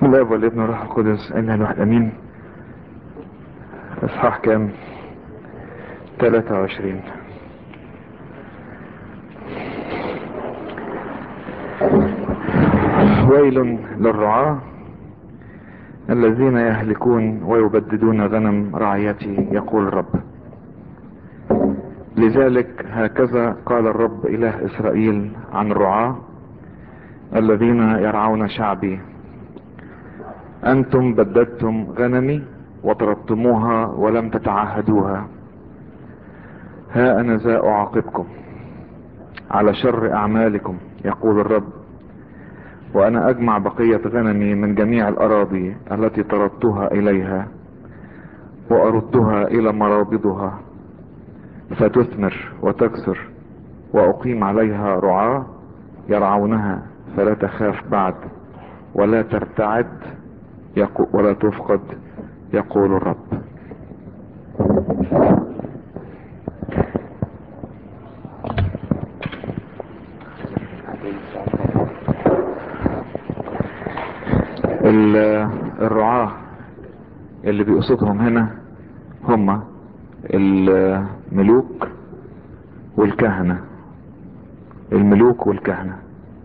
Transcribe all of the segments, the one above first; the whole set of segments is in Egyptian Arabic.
بسم الله والابن والروح القدس اله الواحد امين اصحاح كام 23 ويل للرعاة الذين يهلكون ويبددون غنم رعيتي يقول الرب لذلك هكذا قال الرب اله اسرائيل عن الرعاة الذين يرعون شعبي انتم بددتم غنمي وطردتموها ولم تتعهدوها ها انا ذا اعاقبكم على شر اعمالكم يقول الرب وانا اجمع بقية غنمي من جميع الاراضي التي طردتها اليها واردها الى مرابضها فتثمر وتكسر واقيم عليها رعاة يرعونها فلا تخاف بعد ولا ترتعد ولا تفقد يقول الرب الرعاة اللي بيقصدهم هنا هم الملوك والكهنة الملوك والكهنة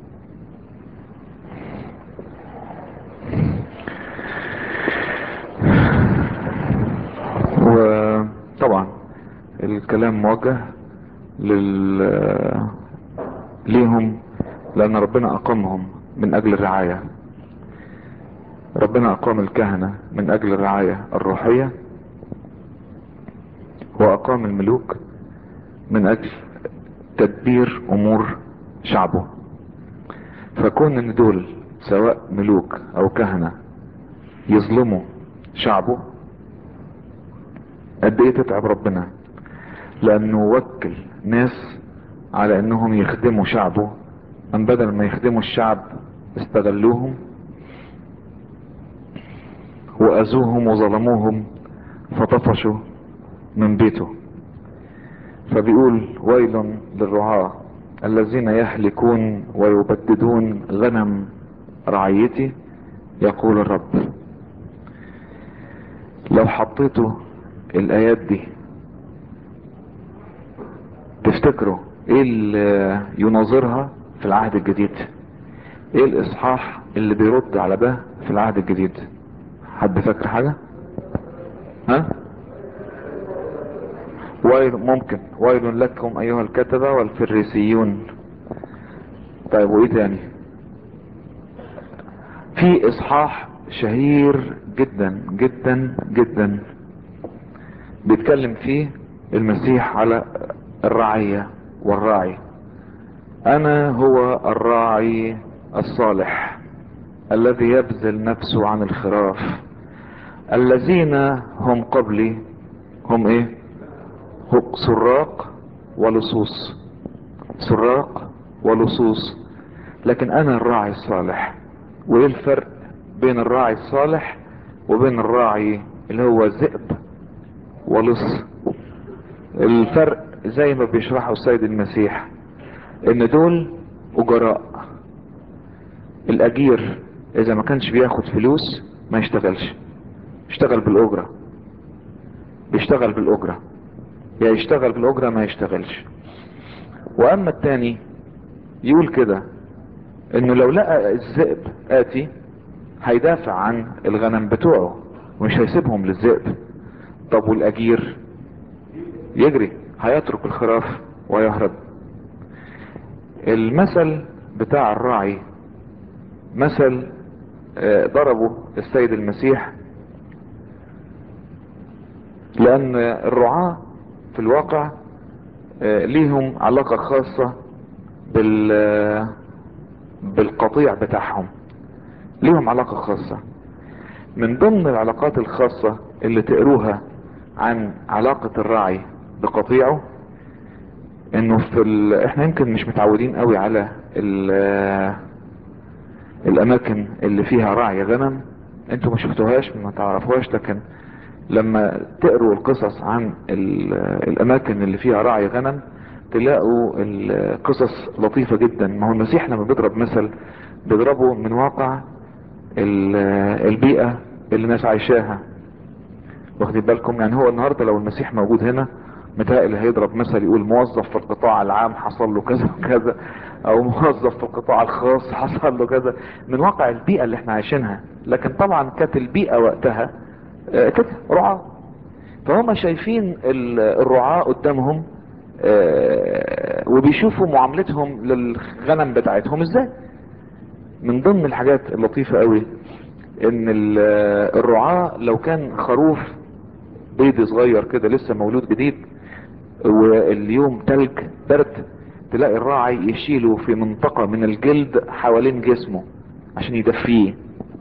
وطبعا الكلام موجه لل ليهم لان ربنا اقامهم من اجل الرعاية ربنا اقام الكهنة من اجل الرعاية الروحية واقام الملوك من اجل تدبير امور شعبه فكون ان دول سواء ملوك او كهنة يظلموا شعبه قد ايه تتعب ربنا لانه وكل ناس على انهم يخدموا شعبه من بدل ما يخدموا الشعب استغلوهم واذوهم وظلموهم فطفشوا من بيته فبيقول ويل للرعاة الذين يهلكون ويبددون غنم رعيتي يقول الرب لو حطيتوا الايات دي تفتكروا ايه اللي يناظرها في العهد الجديد ايه الاصحاح اللي بيرد على ده في العهد الجديد حد فاكر حاجة ها ويل ممكن ويل لكم ايها الكتبة والفريسيون طيب وايه تاني في اصحاح شهير جدا جدا جدا بيتكلم فيه المسيح على الرعية والراعي انا هو الراعي الصالح الذي يبذل نفسه عن الخراف الذين هم قبلي هم ايه هم سراق ولصوص سراق ولصوص لكن انا الراعي الصالح وايه الفرق بين الراعي الصالح وبين الراعي اللي هو ذئب ولص الفرق زي ما بيشرحه السيد المسيح ان دول اجراء الاجير اذا ما كانش بياخد فلوس ما يشتغلش يشتغل بالاجرة بيشتغل بالاجرة يا يشتغل بالاجرة ما يشتغلش واما التاني يقول كده انه لو لقى الذئب اتي هيدافع عن الغنم بتوعه ومش هيسيبهم للذئب طب والاجير يجري هيترك الخراف ويهرب المثل بتاع الراعي مثل ضربه السيد المسيح لان الرعاة في الواقع ليهم علاقة خاصة بال بالقطيع بتاعهم ليهم علاقة خاصة من ضمن العلاقات الخاصة اللي تقروها عن علاقة الراعي بقطيعه انه في ال... احنا يمكن مش متعودين قوي على ال... الاماكن اللي فيها رعي غنم انتوا ما شفتوهاش ما تعرفوهاش لكن لما تقروا القصص عن ال... الاماكن اللي فيها رعي غنم تلاقوا القصص لطيفة جدا ما هو المسيح لما بيضرب مثل بيضربه من واقع البيئة اللي الناس عايشاها واخدين بالكم يعني هو النهاردة لو المسيح موجود هنا متهيألي هيضرب مثل يقول موظف في القطاع العام حصل له كذا وكذا او موظف في القطاع الخاص حصل له كذا من واقع البيئة اللي احنا عايشينها لكن طبعا كانت البيئة وقتها كده رعاة فهم شايفين الرعاة قدامهم وبيشوفوا معاملتهم للغنم بتاعتهم ازاي من ضمن الحاجات اللطيفة قوي ان الرعاة لو كان خروف بيض صغير كده لسه مولود جديد واليوم تلج برد تلاقي الراعي يشيله في منطقة من الجلد حوالين جسمه عشان يدفيه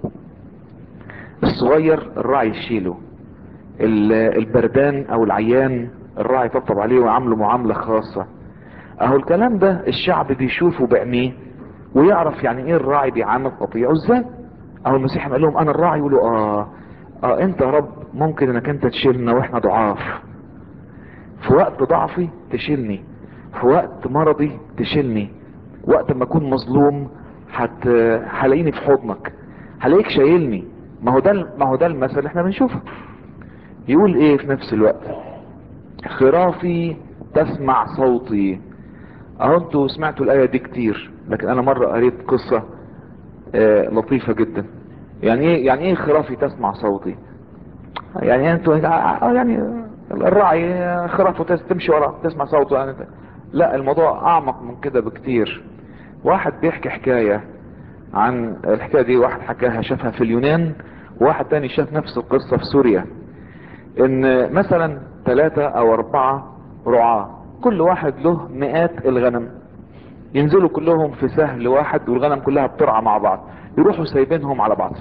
الصغير الراعي يشيله البردان او العيان الراعي يطبطب عليه ويعامله معاملة خاصة اهو الكلام ده الشعب بيشوفه بعينيه ويعرف يعني ايه الراعي بيعامل قطيعه ازاي اهو المسيح قال لهم انا الراعي يقولوا اه اه انت يا رب ممكن انك انت تشيلنا واحنا ضعاف في وقت ضعفي تشيلني في وقت مرضي تشيلني وقت ما اكون مظلوم هت هلاقيني في حضنك هلاقيك شايلني ما هو ده ما هو ده المثل اللي احنا بنشوفه يقول ايه في نفس الوقت خرافي تسمع صوتي اهو انتوا سمعتوا الايه دي كتير لكن انا مره قريت قصه آه لطيفه جدا يعني ايه يعني ايه خرافي تسمع صوتي يعني انتوا يعني الراعي خرافه تمشي ورا تسمع صوته يعني لا الموضوع اعمق من كده بكتير واحد بيحكي حكايه عن الحكايه دي واحد حكاها شافها في اليونان وواحد تاني شاف نفس القصه في سوريا ان مثلا ثلاثة او اربعة رعاة كل واحد له مئات الغنم ينزلوا كلهم في سهل واحد والغنم كلها بترعى مع بعض يروحوا سايبينهم على بعض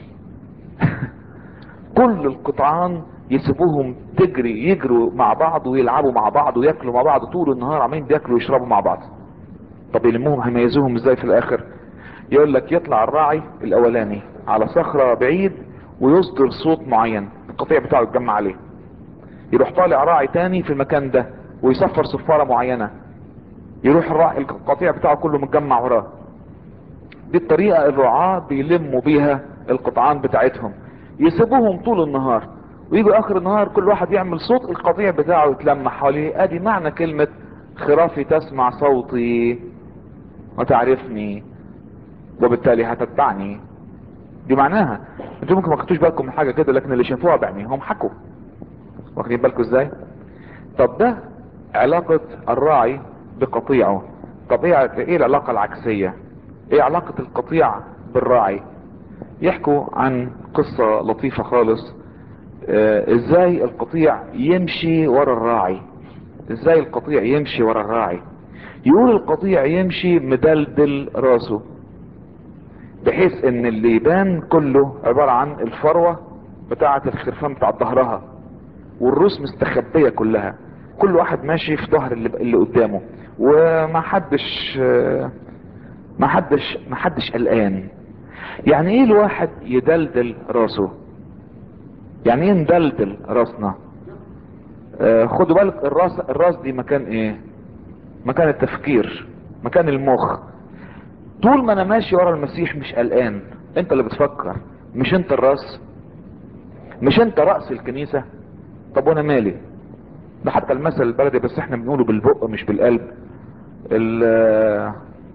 كل القطعان يسيبوهم تجري يجروا مع بعض ويلعبوا مع بعض وياكلوا مع بعض طول النهار عمالين بياكلوا ويشربوا مع بعض طب يلموهم هيميزوهم ازاي في الاخر يقول لك يطلع الراعي الاولاني على صخرة بعيد ويصدر صوت معين القطيع بتاعه يتجمع عليه يروح طالع راعي تاني في المكان ده ويصفر صفارة معينة يروح الراعي القطيع بتاعه كله متجمع وراه دي الطريقة الرعاة بيلموا بيها القطعان بتاعتهم يسيبوهم طول النهار ويجوا اخر النهار كل واحد يعمل صوت القطيع بتاعه يتلمع حواليه ادي معنى كلمة خرافي تسمع صوتي وتعرفني وبالتالي هتتبعني دي معناها انتوا ممكن ما خدتوش بالكم من حاجه كده لكن اللي شافوها بعينيهم حكوا واخدين بالكم ازاي طب ده علاقة الراعي بقطيعه طب ايه العلاقة العكسية ايه علاقة القطيع بالراعي يحكوا عن قصة لطيفة خالص اه ازاي القطيع يمشي ورا الراعي ازاي القطيع يمشي ورا الراعي يقول القطيع يمشي مدلدل راسه بحيث ان اللي يبان كله عبارة عن الفروة بتاعة الخرفان بتاع ظهرها والروس مستخبية كلها كل واحد ماشي في ظهر اللي, اللي قدامه وما حدش ما حدش ما حدش قلقان يعني ايه الواحد يدلدل راسه يعني ايه ندلدل راسنا آه خدوا بالك الراس الراس دي مكان ايه مكان التفكير مكان المخ طول ما انا ماشي ورا المسيح مش قلقان انت اللي بتفكر مش انت الراس مش انت رأس الكنيسة طب وانا مالي ده حتى المثل البلدي بس احنا بنقوله بالبق مش بالقلب ال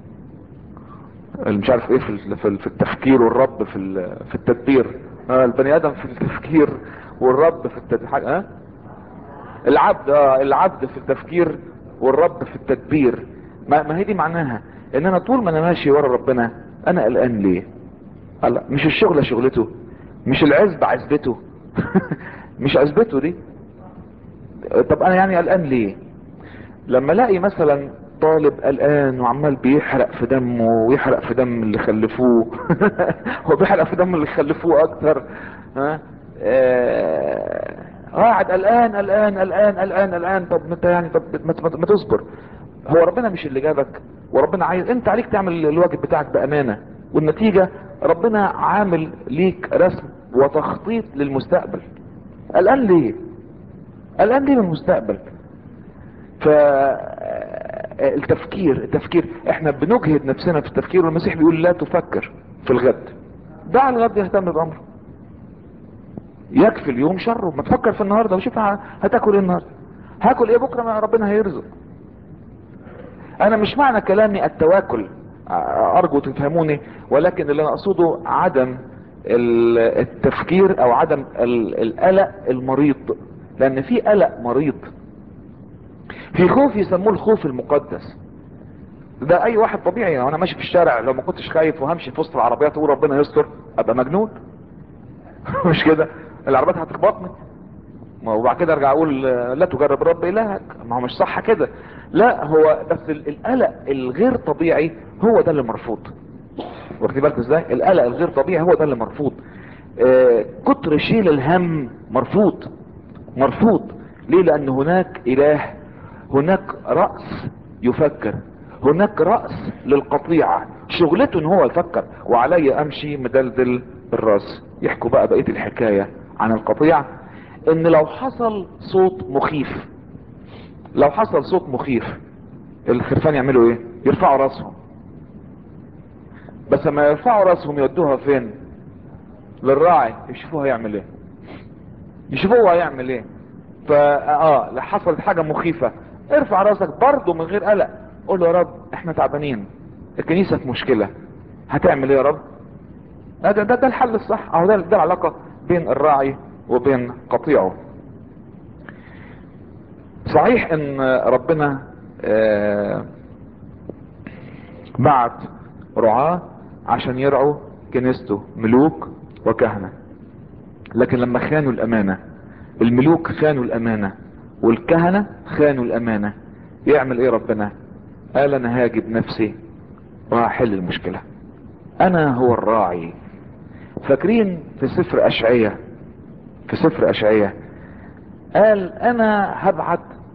مش عارف ايه في في التفكير والرب في في التدبير اه البني ادم في التفكير والرب في التدبير اه العبد اه العبد في التفكير والرب في التدبير ما, ما هي دي معناها ان انا طول ما انا ماشي ورا ربنا انا قلقان ليه هلا مش الشغلة شغلته مش العزبة عزبته مش عزبته دي طب انا يعني قلقان ليه لما الاقي مثلا طالب قلقان وعمال بيحرق في دمه ويحرق في دم اللي خلفوه هو بيحرق في دم اللي خلفوه اكتر ها قاعد قلقان قلقان قلقان قلقان قلقان طب انت يعني طب ما تصبر هو ربنا مش اللي جابك وربنا عايز انت عليك تعمل الواجب بتاعك بامانه والنتيجه ربنا عامل ليك رسم وتخطيط للمستقبل قلقان ليه قلقان ليه من المستقبل فالتفكير التفكير احنا بنجهد نفسنا في التفكير والمسيح بيقول لا تفكر في الغد دع الغد يهتم بامره يكفي اليوم شره ما تفكر في النهارده وشوف هتاكل ايه النهارده هاكل ايه بكره ما ربنا هيرزق انا مش معنى كلامي التواكل ارجو تفهموني ولكن اللي انا اقصده عدم التفكير او عدم القلق المريض لان في قلق مريض في خوف يسموه الخوف المقدس ده اي واحد طبيعي وانا ماشي في الشارع لو ما كنتش خايف وهمشي في وسط العربيات واقول ربنا يستر ابقى مجنون مش كده العربيات هتخبطني ما وبعد كده ارجع اقول لا تجرب رب الهك ما هو مش صح كده لا هو بس القلق الغير طبيعي هو ده اللي مرفوض واخدين بالكم ازاي القلق الغير طبيعي هو ده اللي مرفوض آه كتر شيل الهم مرفوض مرفوض ليه لان هناك اله هناك رأس يفكر هناك رأس للقطيعة شغلته ان هو يفكر وعلي امشي مدلدل الراس يحكوا بقى بقية الحكاية عن القطيع ان لو حصل صوت مخيف لو حصل صوت مخيف الخرفان يعملوا ايه يرفعوا راسهم بس لما يرفعوا راسهم يودوها فين للراعي يشوفوها يعمل ايه يشوفوه هيعمل ايه فا اه حصلت حاجة مخيفة ارفع راسك برضه من غير قلق قول له يا رب احنا تعبانين الكنيسة في مشكلة هتعمل ايه يا رب ده ده, ده الحل الصح اهو ده, ده العلاقة بين الراعي وبين قطيعه صحيح ان ربنا آه بعت رعاة عشان يرعوا كنيسته ملوك وكهنة لكن لما خانوا الامانة الملوك خانوا الامانة والكهنة خانوا الامانة يعمل ايه ربنا قال انا هاجي بنفسي وهحل المشكلة انا هو الراعي فاكرين في سفر اشعية في سفر اشعية قال انا هبعت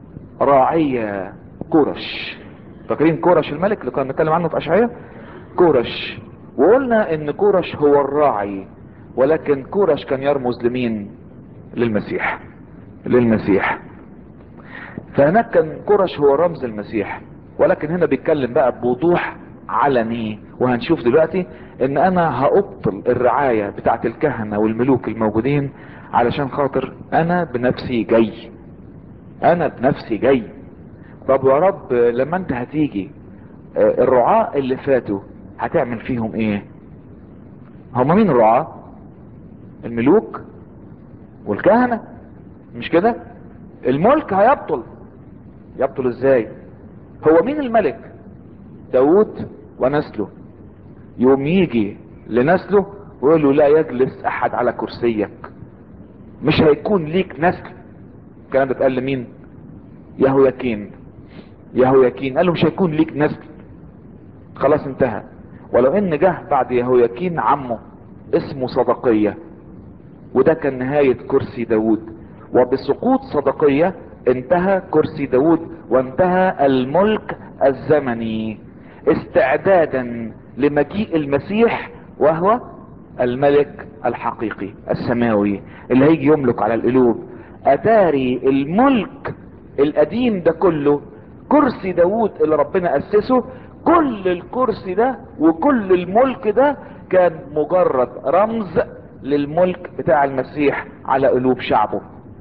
راعية كورش فاكرين كورش الملك اللي كنا بنتكلم عنه في اشعية كورش وقلنا ان كورش هو الراعي ولكن كورش كان يرمز لمين للمسيح للمسيح فهناك كان كورش هو رمز المسيح ولكن هنا بيتكلم بقى بوضوح علني وهنشوف دلوقتي ان انا هابطل الرعاية بتاعت الكهنة والملوك الموجودين علشان خاطر انا بنفسي جاي انا بنفسي جاي طب يا رب لما انت هتيجي الرعاة اللي فاتوا هتعمل فيهم ايه هم مين الرعاة الملوك والكهنة مش كده الملك هيبطل يبطل ازاي هو مين الملك داود ونسله يوم يجي لنسله ويقول له لا يجلس احد على كرسيك مش هيكون ليك نسل الكلام ده اتقال لمين يهوياكين يهوياكين قال له مش هيكون ليك نسل خلاص انتهى ولو ان جه بعد يهوياكين عمه اسمه صدقية وده كان نهاية كرسي داود وبسقوط صدقية انتهى كرسي داود وانتهى الملك الزمني استعدادا لمجيء المسيح وهو الملك الحقيقي السماوي اللي هيجي يملك على القلوب اتاري الملك القديم ده كله كرسي داود اللي ربنا اسسه كل الكرسي ده وكل الملك ده كان مجرد رمز للملك بتاع المسيح على قلوب شعبه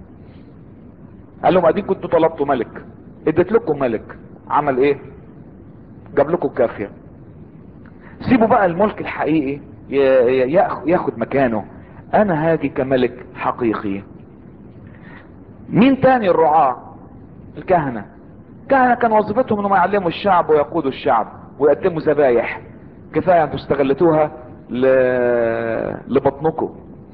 قال لهم اديك كنتوا طلبتوا ملك اديت لكم ملك عمل ايه جاب لكم كافية سيبوا بقى الملك الحقيقي ياخد مكانه انا هاجي كملك حقيقي مين تاني الرعاة الكهنة الكهنة كان وظيفتهم انهم يعلموا الشعب ويقودوا الشعب ويقدموا ذبايح كفاية انتوا استغلتوها ل... لبطنكم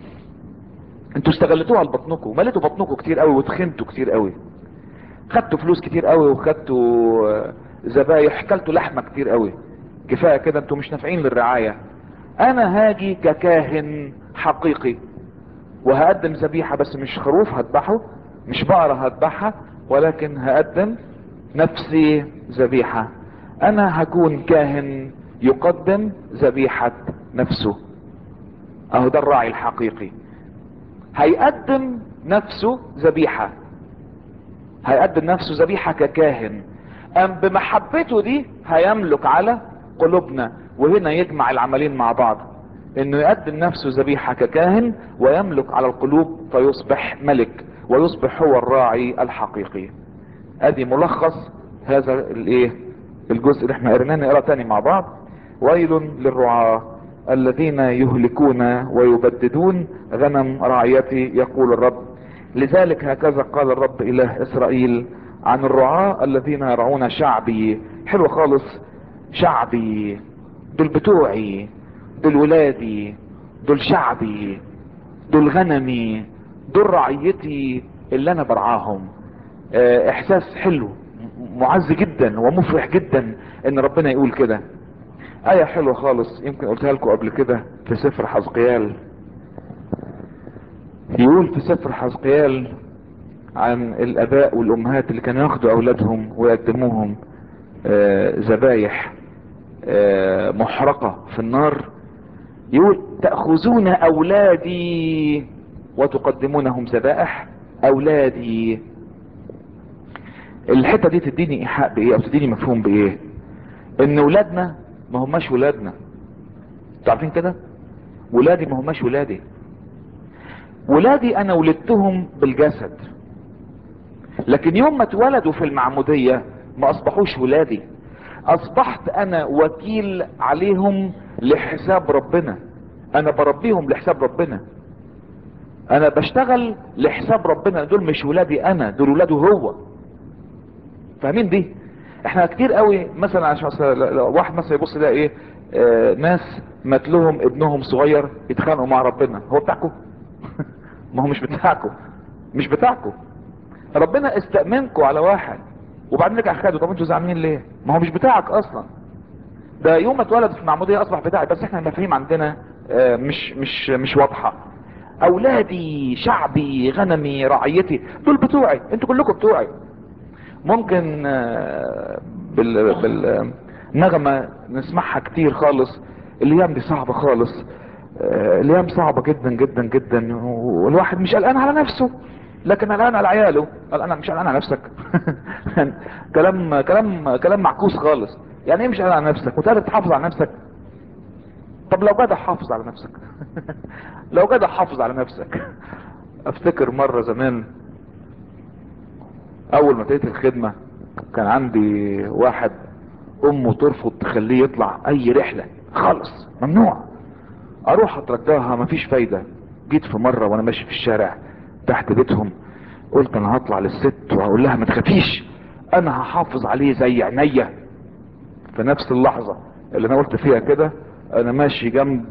انتوا استغلتوها لبطنكم مليتوا بطنكم كتير قوي وتخنتوا كتير قوي خدتوا فلوس كتير قوي وخدتوا ذبايح كلتوا لحمة كتير قوي كفاية كده انتوا مش نافعين للرعاية انا هاجي ككاهن حقيقي وهقدم ذبيحة بس مش خروف هذبحه مش بقرة هذبحها ولكن هقدم نفسي ذبيحة انا هكون كاهن يقدم ذبيحة نفسه اهو ده الراعي الحقيقي هيقدم نفسه ذبيحة هيقدم نفسه ذبيحة ككاهن ام بمحبته دي هيملك على قلوبنا وهنا يجمع العملين مع بعض انه يقدم نفسه ذبيحة ككاهن ويملك على القلوب فيصبح ملك ويصبح هو الراعي الحقيقي ادي ملخص هذا الايه الجزء اللي احنا قريناه نقرا تاني مع بعض ويل للرعاة الذين يهلكون ويبددون غنم رعيتي يقول الرب لذلك هكذا قال الرب اله اسرائيل عن الرعاة الذين يرعون شعبي حلو خالص شعبي دول بتوعي دول ولادي دول شعبي دول غنمي دول رعيتي اللي انا برعاهم اه احساس حلو معز جدا ومفرح جدا ان ربنا يقول كده آية حلوة خالص يمكن قلتها لكم قبل كده في سفر حزقيال يقول في سفر حزقيال عن الاباء والامهات اللي كانوا ياخدوا اولادهم ويقدموهم ذبايح آه محرقة في النار يقول تأخذون اولادي وتقدمونهم ذبائح اولادي الحتة دي تديني ايحاء بايه او تديني مفهوم بايه ان ولادنا ما هماش ولادنا عارفين كده ولادي ما هماش ولادي ولادي انا ولدتهم بالجسد لكن يوم ما اتولدوا في المعمودية ما اصبحوش ولادي اصبحت انا وكيل عليهم لحساب ربنا انا بربيهم لحساب ربنا انا بشتغل لحساب ربنا دول مش ولادي انا دول ولاده هو فاهمين دي احنا كتير قوي مثلا عشان واحد مثلا يبص يلاقي ايه آه ناس مات لهم ابنهم صغير يتخانقوا مع ربنا هو بتاعكم ما هو مش بتاعكم مش بتاعكم ربنا استأمنكم على واحد وبعدين رجع خده طب انتوا زعلانين ليه ما هو مش بتاعك اصلا ده يوم ما اتولد في المعموديه اصبح بتاعي بس احنا المفاهيم عندنا آه مش مش مش واضحه اولادي شعبي غنمي رعيتي دول بتوعي انتوا كلكم بتوعي ممكن آه بال بالنغمه نسمعها كتير خالص الايام دي صعبه خالص آه الايام صعبه جدا جدا جدا والواحد مش قلقان على نفسه لكن قلقان على عياله قلقان مش قلقان على نفسك كلام كلام كلام معكوس خالص يعني ايه مش قلقان على نفسك وتقدر تحافظ على نفسك طب لو جدع حافظ على نفسك لو جدع حافظ على نفسك افتكر مرة زمان اول ما ابتديت الخدمة كان عندي واحد امه ترفض تخليه يطلع اي رحلة خالص ممنوع اروح اترجاها مفيش فايدة جيت في مرة وانا ماشي في الشارع تحت بيتهم قلت انا هطلع للست وهقول لها ما تخافيش انا هحافظ عليه زي عينيا في نفس اللحظة اللي انا قلت فيها كده انا ماشي جنب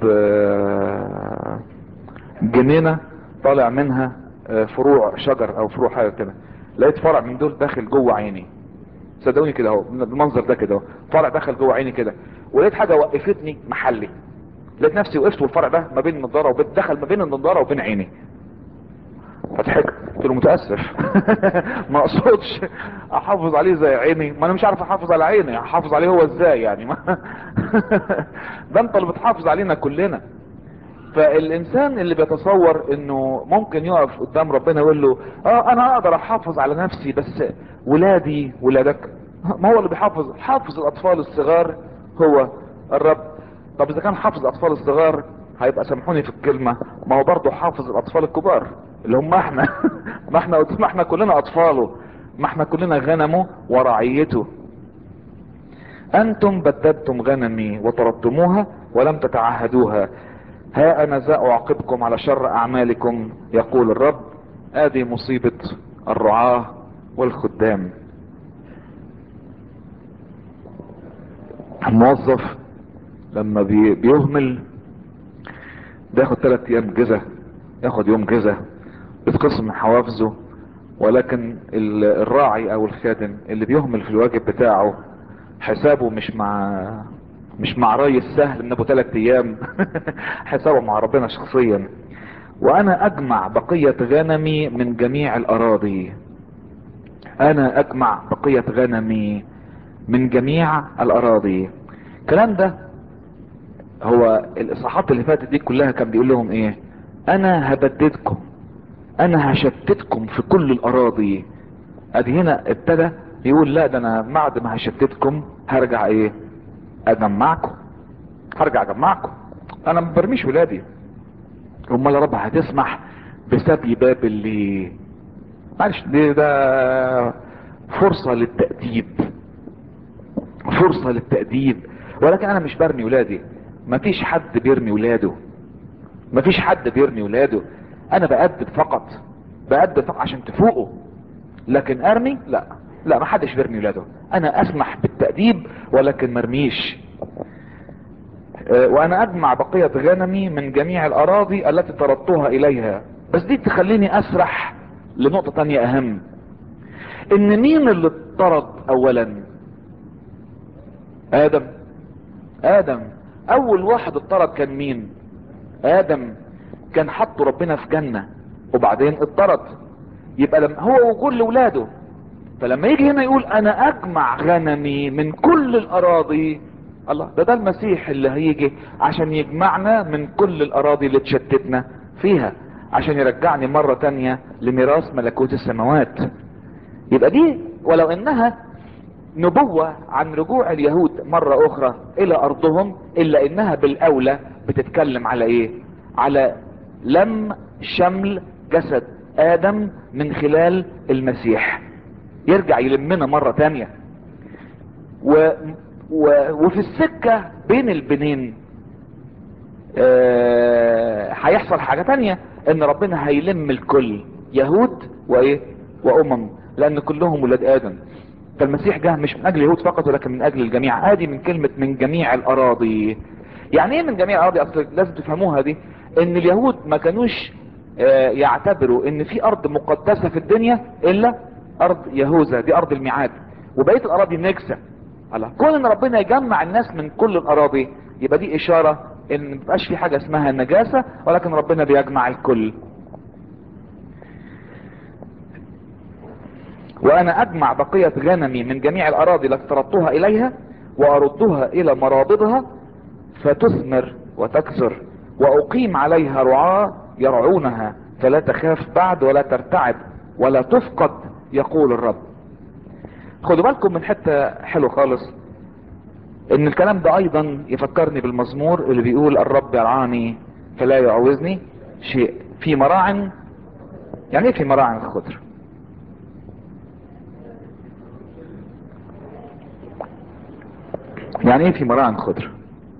جنينة طالع منها فروع شجر او فروع حاجة كده لقيت فرع من دول داخل جوه عيني صدقوني كده اهو بالمنظر ده كده اهو فرع دخل جوه عيني كده ولقيت حاجة وقفتني محلي لقيت نفسي وقفت والفرع ده ما بين النضارة وبين دخل ما بين النضارة وبين عيني فضحكت قلت له متاسف ما اقصدش احافظ عليه زي عيني ما انا مش عارف احافظ على عيني احافظ عليه هو ازاي يعني ما ده انت اللي بتحافظ علينا كلنا فالانسان اللي بيتصور انه ممكن يقف قدام ربنا يقول له اه انا اقدر احافظ على نفسي بس ولادي ولادك ما هو اللي بيحافظ حافظ الاطفال الصغار هو الرب طب اذا كان حافظ الاطفال الصغار هيبقى سامحوني في الكلمة ما هو برضه حافظ الاطفال الكبار اللي هم احنا ما احنا ما احنا كلنا اطفاله ما احنا كلنا غنمه ورعيته انتم بددتم غنمي وطردتموها ولم تتعهدوها ها انا ذا اعاقبكم على شر اعمالكم يقول الرب ادي مصيبة الرعاة والخدام الموظف لما بي بيهمل بياخد ثلاث ايام جزة ياخد يوم جزة يتقسم من حوافزه ولكن الراعي او الخادم اللي بيهمل في الواجب بتاعه حسابه مش مع مش مع ري سهل من ابو ثلاث ايام حسابه مع ربنا شخصيا وانا اجمع بقية غنمي من جميع الاراضي انا اجمع بقية غنمي من جميع الاراضي الكلام ده هو الاصحاحات اللي فاتت دي كلها كان بيقول لهم ايه انا هبددكم انا هشتتكم في كل الاراضي ادي هنا ابتدى يقول لا ده انا بعد ما هشتتكم هرجع ايه اجمعكم هرجع اجمعكم انا ما برميش ولادي امال يا رب هتسمح بسبي بابل ليه معلش دي ده فرصة للتأديب فرصة للتأديب ولكن انا مش برمي ولادي مفيش حد بيرمي ولاده مفيش حد بيرمي ولاده انا بأدب فقط بأدب فقط عشان تفوقوا لكن ارمي لا لا ما حدش بيرمي ولاده انا اسمح بالتأديب ولكن مرميش أه وانا اجمع بقية غنمي من جميع الاراضي التي طردتها اليها بس دي تخليني اسرح لنقطة تانية اهم ان مين اللي اطرد اولا ادم ادم اول واحد اطرد كان مين ادم كان حطه ربنا في جنة وبعدين اطرد يبقى لما هو وكل ولاده فلما يجي هنا يقول انا اجمع غنمي من كل الاراضي الله ده ده المسيح اللي هيجي عشان يجمعنا من كل الاراضي اللي تشتتنا فيها عشان يرجعني مرة تانية لميراث ملكوت السماوات يبقى دي ولو انها نبوة عن رجوع اليهود مرة اخرى الى ارضهم الا انها بالاولى بتتكلم على ايه على لم شمل جسد ادم من خلال المسيح يرجع يلمنا مرة تانية و... و... وفي السكة بين البنين آه... هيحصل حاجة تانية ان ربنا هيلم الكل يهود وايه وامم لان كلهم ولاد ادم فالمسيح جه مش من اجل اليهود فقط ولكن من اجل الجميع ادي من كلمة من جميع الاراضي يعني ايه من جميع الاراضي اصل لازم تفهموها دي ان اليهود ما كانوش آه يعتبروا ان في ارض مقدسة في الدنيا الا ارض يهوذا دي ارض الميعاد وبقية الاراضي نجسة الله كون ان ربنا يجمع الناس من كل الاراضي يبقى دي اشارة ان مبقاش في حاجة اسمها النجاسة ولكن ربنا بيجمع الكل وانا اجمع بقية غنمي من جميع الاراضي التي طردتها اليها واردها الى مرابضها فتثمر وتكثر واقيم عليها رعاة يرعونها فلا تخاف بعد ولا ترتعب ولا تفقد يقول الرب خدوا بالكم من حتة حلو خالص ان الكلام ده ايضا يفكرني بالمزمور اللي بيقول الرب يرعاني فلا يعوزني شيء في مراع يعني ايه في مراع الخضر يعني ايه في مراع خضر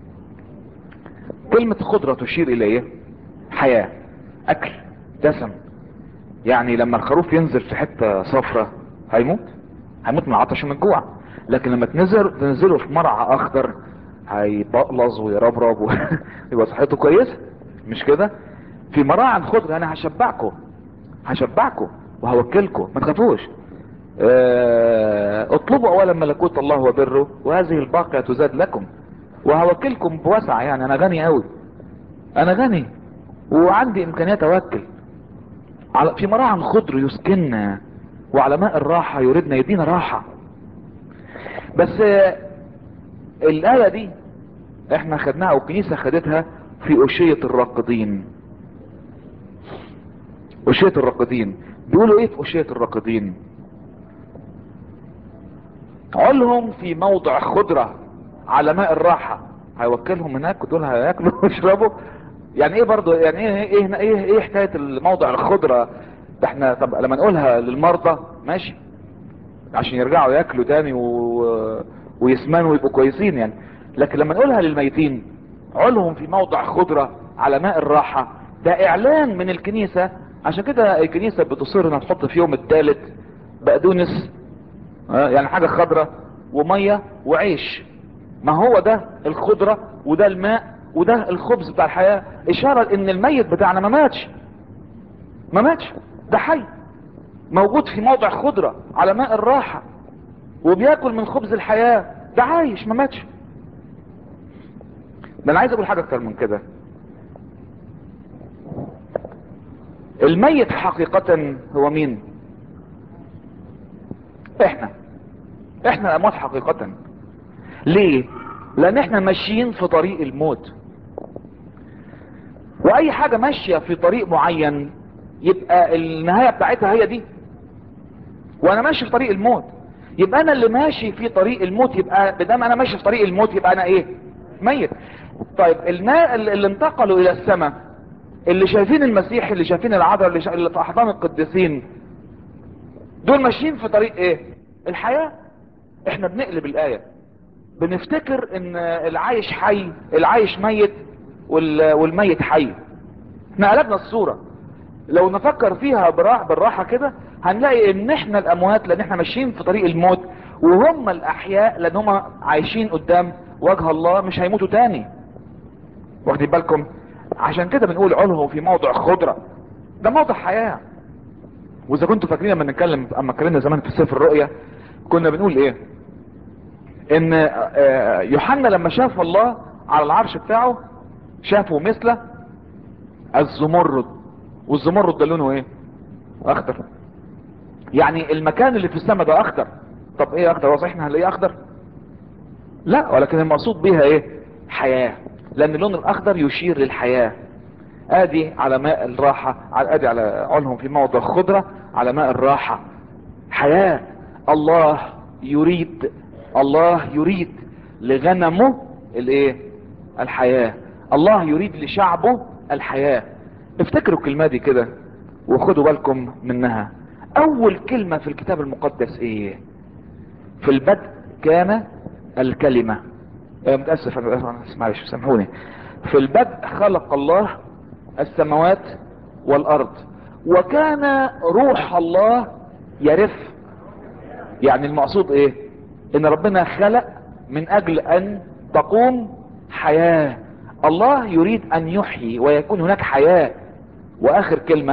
كلمة خضرة تشير الى ايه حياة اكل دسم يعني لما الخروف ينزل في حتة صفرة هيموت هيموت من العطش من الجوع لكن لما تنزل تنزله في مرعى اخضر هيبقلظ ويربرب ويبقى صحته كويسه مش كده في مراعى خضر انا هشبعكم هشبعكم وهوكلكم ما تخافوش اه اطلبوا اولا ملكوت الله وبره وهذه الباقية تزاد لكم وهوكلكم بوسع يعني انا غني قوي انا غني وعندي امكانيات اوكل على في مراعى خضر يسكننا وعلى ماء الراحة يريدنا يدينا راحة بس اه الآية دي احنا خدناها والكنيسة خدتها في أشية الراقدين أشية الراقدين بيقولوا ايه في أشية الراقدين علهم في موضع خضرة على ماء الراحة هيوكلهم هناك ودول هياكلوا ويشربوا يعني ايه برضو يعني ايه ايه ايه, إيه حكاية الموضع الخضرة ده احنا طب لما نقولها للمرضى ماشي عشان يرجعوا ياكلوا تاني و... ويسمنوا ويبقوا كويسين يعني لكن لما نقولها للميتين علهم في موضع خضرة على ماء الراحة ده اعلان من الكنيسة عشان كده الكنيسة بتصر انها تحط في يوم الثالث بقدونس يعني حاجة خضرة ومية وعيش ما هو ده الخضرة وده الماء وده الخبز بتاع الحياة اشارة ان الميت بتاعنا ما ماتش ما ماتش ده حي موجود في موضع خضرة على ماء الراحة وبياكل من خبز الحياة ده عايش ما ماتش ده انا عايز اقول حاجة اكتر من كده الميت حقيقة هو مين احنا احنا الاموات حقيقة ليه لان احنا ماشيين في طريق الموت واي حاجة ماشية في طريق معين يبقى النهاية بتاعتها هي دي وانا ماشي في طريق الموت يبقى انا اللي ماشي في طريق الموت يبقى بدام انا ماشي في طريق الموت يبقى انا ايه ميت طيب النا... اللي انتقلوا الى السماء اللي شايفين المسيح اللي شايفين العذراء اللي, شا... اللي في احضان القديسين دول ماشيين في طريق ايه الحياة احنا بنقلب الاية بنفتكر ان العايش حي العايش ميت وال... والميت حي احنا قلبنا الصورة لو نفكر فيها براح بالراحة كده هنلاقي ان احنا الاموات لان احنا ماشيين في طريق الموت وهم الاحياء لان هم عايشين قدام وجه الله مش هيموتوا تاني واخدين بالكم عشان كده بنقول علهم في موضع خضرة ده موضع حياة واذا كنتوا فاكرين لما نتكلم اما اتكلمنا زمان في سفر الرؤيا كنا بنقول ايه ان يوحنا لما شاف الله على العرش بتاعه شافه مثل الزمرد والزمرد ده لونه ايه اخضر يعني المكان اللي في السماء ده اخضر طب ايه اخضر وصحيح احنا هنلاقيه اخضر لا ولكن المقصود بيها ايه حياة لان اللون الاخضر يشير للحياة ادي على ماء الراحة ادي على علهم في موضع خضرة على ماء الراحة حياة الله يريد الله يريد لغنمه الايه الحياة الله يريد لشعبه الحياة افتكروا الكلمة دي كده وخدوا بالكم منها اول كلمة في الكتاب المقدس ايه في البدء كان الكلمة اه متأسف انا معلش سامحوني في البدء خلق الله السماوات والارض وكان روح الله يرف يعني المقصود ايه ان ربنا خلق من اجل ان تقوم حياة الله يريد ان يحيي ويكون هناك حياة واخر كلمة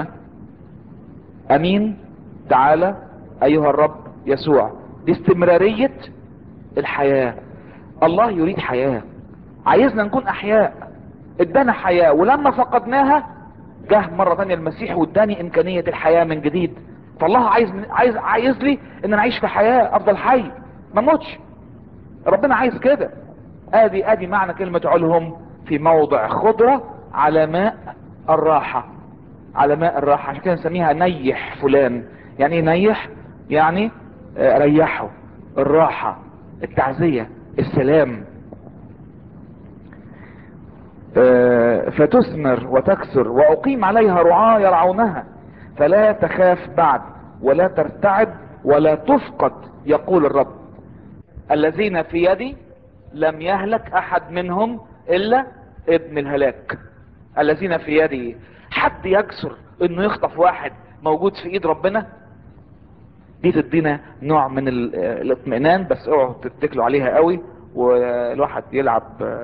امين تعالى ايها الرب يسوع دي استمرارية الحياة الله يريد حياة عايزنا نكون احياء ادانا حياة ولما فقدناها جه مرة تانية المسيح واداني امكانية الحياة من جديد فالله عايز عايز عايز لي ان انا اعيش في حياة افضل حي ما موتش ربنا عايز كده ادي ادي معنى كلمة علهم في موضع خضرة على ماء الراحة على ماء الراحة عشان كده نسميها نيح فلان يعني ايه نيح يعني آه ريحه الراحة التعزية السلام آه فتثمر وتكثر واقيم عليها رعاة يرعونها فلا تخاف بعد ولا ترتعب ولا تفقد يقول الرب الذين في يدي لم يهلك احد منهم الا ابن الهلاك الذين في يدي حد يكسر انه يخطف واحد موجود في ايد ربنا دي تدينا نوع من الاطمئنان بس اوعوا تتكلوا عليها قوي والواحد يلعب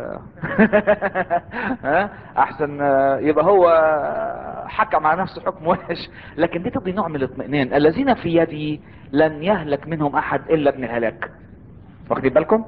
احسن يبقى هو حكم على نفسه حكم وحش لكن دي تدي نوع من الاطمئنان الذين في يدي لن يهلك منهم احد الا ابن الهلاك واخدين بالكم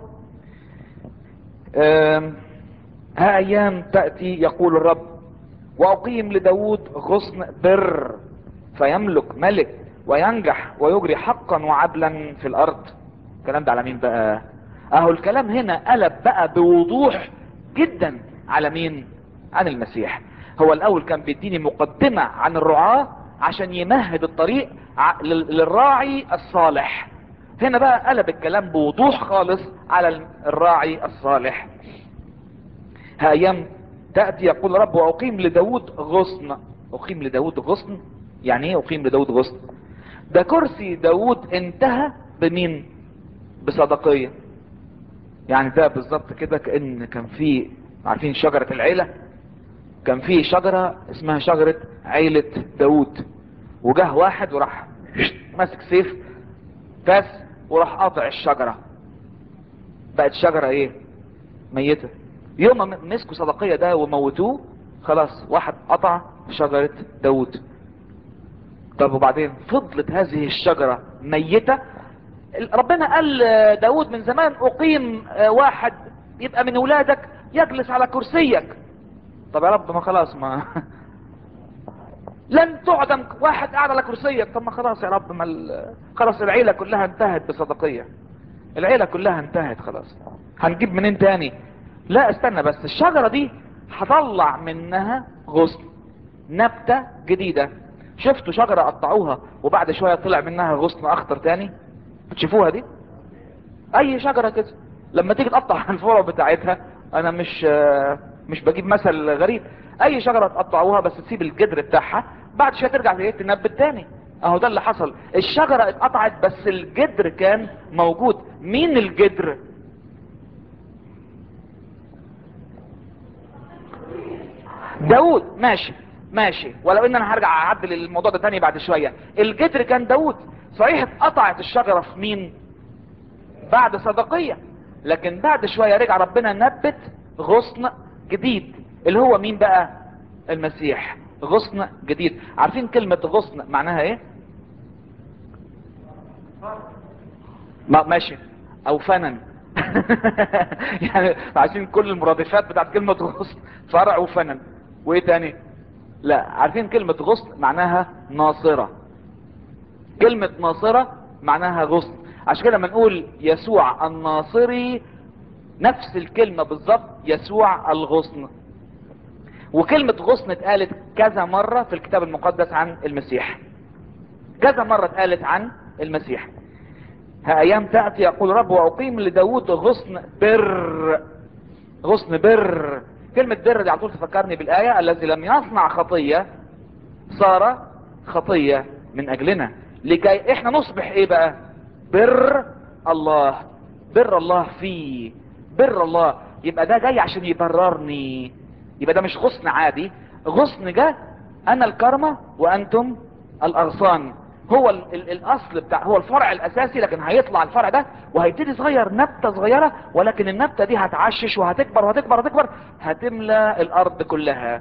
ها ايام تأتي يقول الرب واقيم لداود غصن بر فيملك ملك وينجح ويجري حقا وعدلا في الارض الكلام ده على مين بقى اهو الكلام هنا قلب بقى بوضوح جدا على مين عن المسيح هو الاول كان بيديني مقدمة عن الرعاة عشان يمهد الطريق للراعي الصالح هنا بقى قلب الكلام بوضوح خالص على الراعي الصالح ها ايام تأتي يقول رب واقيم لداود غصن اقيم لداود غصن يعني ايه اقيم لداود غصن ده كرسي داود انتهى بمين بصدقية يعني ده بالظبط كده كأن كان في عارفين شجرة العيلة كان في شجرة اسمها شجرة عيلة داود وجه واحد وراح ماسك سيف فاس وراح قاطع الشجرة بقت شجرة ايه ميتة يوم ما مسكوا صدقية ده وموتوه خلاص واحد قطع شجرة داود طب وبعدين فضلت هذه الشجرة ميتة ربنا قال داود من زمان اقيم واحد يبقى من ولادك يجلس على كرسيك طب يا رب ما خلاص ما لن تعدم واحد قاعد على كرسيك طب ما خلاص يا رب ما ال... خلاص العيلة كلها انتهت بصدقية العيلة كلها انتهت خلاص هنجيب منين تاني لا استنى بس الشجرة دي هطلع منها غصن نبتة جديدة شفتوا شجرة قطعوها وبعد شوية طلع منها غصن اخضر تاني بتشوفوها دي اي شجرة كده لما تيجي تقطع الفروع بتاعتها انا مش آه، مش بجيب مثل غريب اي شجرة تقطعوها بس تسيب الجدر بتاعها بعد شوية ترجع ايه تنبت تاني اهو ده اللي حصل الشجرة اتقطعت بس الجدر كان موجود مين الجدر داود ماشي ماشي ولو ان انا هرجع اعدل الموضوع ده تاني بعد شوية الجدر كان داود صحيح اتقطعت الشجرة في مين بعد صدقية لكن بعد شوية رجع ربنا نبت غصن جديد اللي هو مين بقى المسيح غصن جديد عارفين كلمة غصن معناها ايه ما ماشي او فنن يعني عايزين كل المرادفات بتاعت كلمة غصن فرع وفنن وايه تاني لا عارفين كلمة غصن معناها ناصرة كلمة ناصرة معناها غصن عشان كده لما نقول يسوع الناصري نفس الكلمة بالظبط يسوع الغصن وكلمة غصن اتقالت كذا مرة في الكتاب المقدس عن المسيح كذا مرة اتقالت عن المسيح ها ايام تأتي يقول رب واقيم لداود غصن بر غصن بر كلمة بر دي على طول تفكرني بالآية الذي لم يصنع خطية صار خطية من اجلنا لكي احنا نصبح ايه بقى بر الله بر الله فيه بر الله يبقى ده جاي عشان يبررني يبقى ده مش غصن عادي غصن جه انا الكرمة وانتم الاغصان هو ال ال الاصل بتاع هو الفرع الاساسي لكن هيطلع الفرع ده وهيبتدي صغير نبتة صغيرة ولكن النبتة دي هتعشش وهتكبر وهتكبر وهتكبر هتملى الارض كلها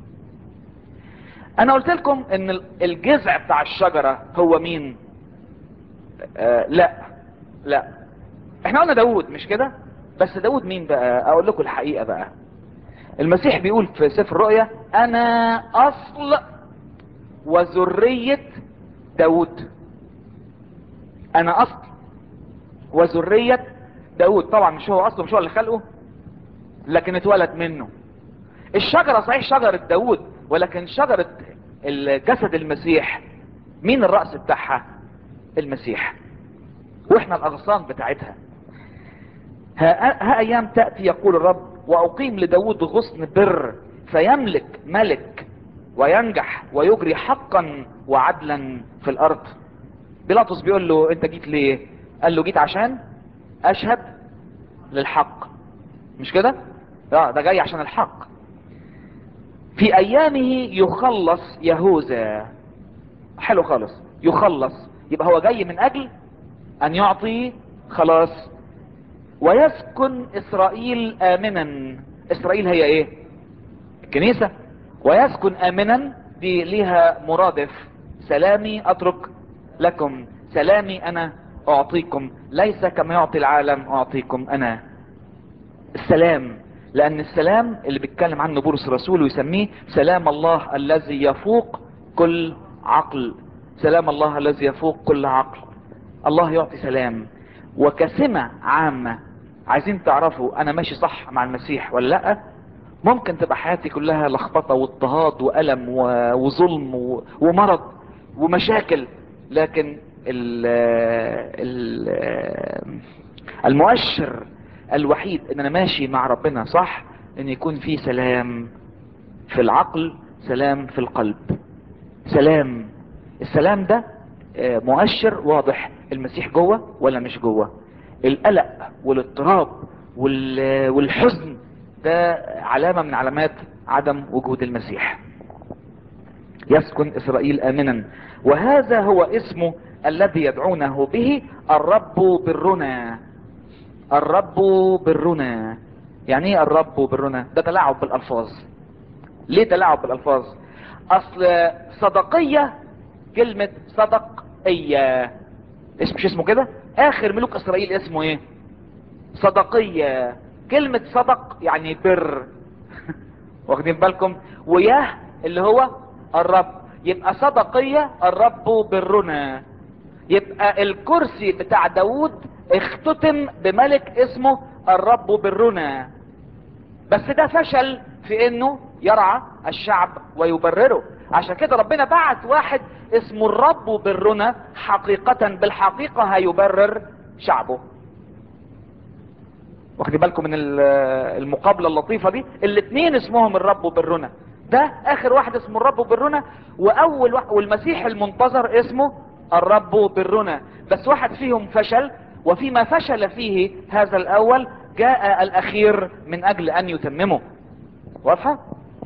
انا قلت لكم ان ال- الجذع بتاع الشجرة هو مين آه لا لا احنا قلنا داود مش كده بس داود مين بقى اقول لكم الحقيقة بقى المسيح بيقول في سفر الرؤيا انا اصل وذرية داود انا اصل وذرية داود طبعا مش هو اصله مش هو اللي خلقه لكن اتولد منه الشجرة صحيح شجرة داود ولكن شجرة الجسد المسيح مين الرأس بتاعها المسيح واحنا الاغصان بتاعتها ها, ها ايام تأتي يقول الرب واقيم لداود غصن بر فيملك ملك وينجح ويجري حقا وعدلا في الارض بيلاطس بيقول له انت جيت ليه قال له جيت عشان اشهد للحق مش كده لا ده جاي عشان الحق في ايامه يخلص يهوذا حلو خالص يخلص يبقى هو جاي من اجل ان يعطي خلاص ويسكن اسرائيل امنا اسرائيل هي ايه الكنيسة ويسكن امنا دي ليها مرادف سلامي اترك لكم سلامي انا اعطيكم ليس كما يعطي العالم اعطيكم انا السلام لان السلام اللي بيتكلم عنه بولس الرسول ويسميه سلام الله الذي يفوق كل عقل سلام الله الذي يفوق كل عقل الله يعطي سلام وكسمة عامة عايزين تعرفوا انا ماشي صح مع المسيح ولا لا ممكن تبقى حياتي كلها لخبطة واضطهاد وألم و- وظلم و- ومرض ومشاكل لكن ال ال المؤشر الوحيد ان انا ماشي مع ربنا صح ان يكون في سلام في العقل سلام في القلب سلام السلام ده آه، مؤشر واضح المسيح جوه ولا مش جوه القلق والاضطراب وال- والحزن ده علامة من علامات عدم وجود المسيح يسكن اسرائيل امنا وهذا هو اسمه الذي يدعونه به الرب برنا الرب برنا يعني ايه الرب برنا ده تلاعب بالالفاظ ليه تلاعب بالالفاظ اصل صدقية كلمة صدقية اسم مش اسمه كده اخر ملوك اسرائيل اسمه ايه صدقية كلمة صدق يعني بر واخدين بالكم وياه اللي هو الرب يبقى صدقية الرب برنا يبقى الكرسي بتاع داود اختتم بملك اسمه الرب برنا بس ده فشل في انه يرعى الشعب ويبرره عشان كده ربنا بعت واحد اسمه الرب برنا حقيقة بالحقيقة هيبرر شعبه واخدين بالكم من ال- المقابله اللطيفه دي الاثنين اسمهم الرب برنا ده اخر واحد اسمه الرب برنا واول واحد والمسيح المنتظر اسمه الرب برنا بس واحد فيهم فشل وفيما فشل فيه هذا الاول جاء الاخير من اجل ان يتممه واضحه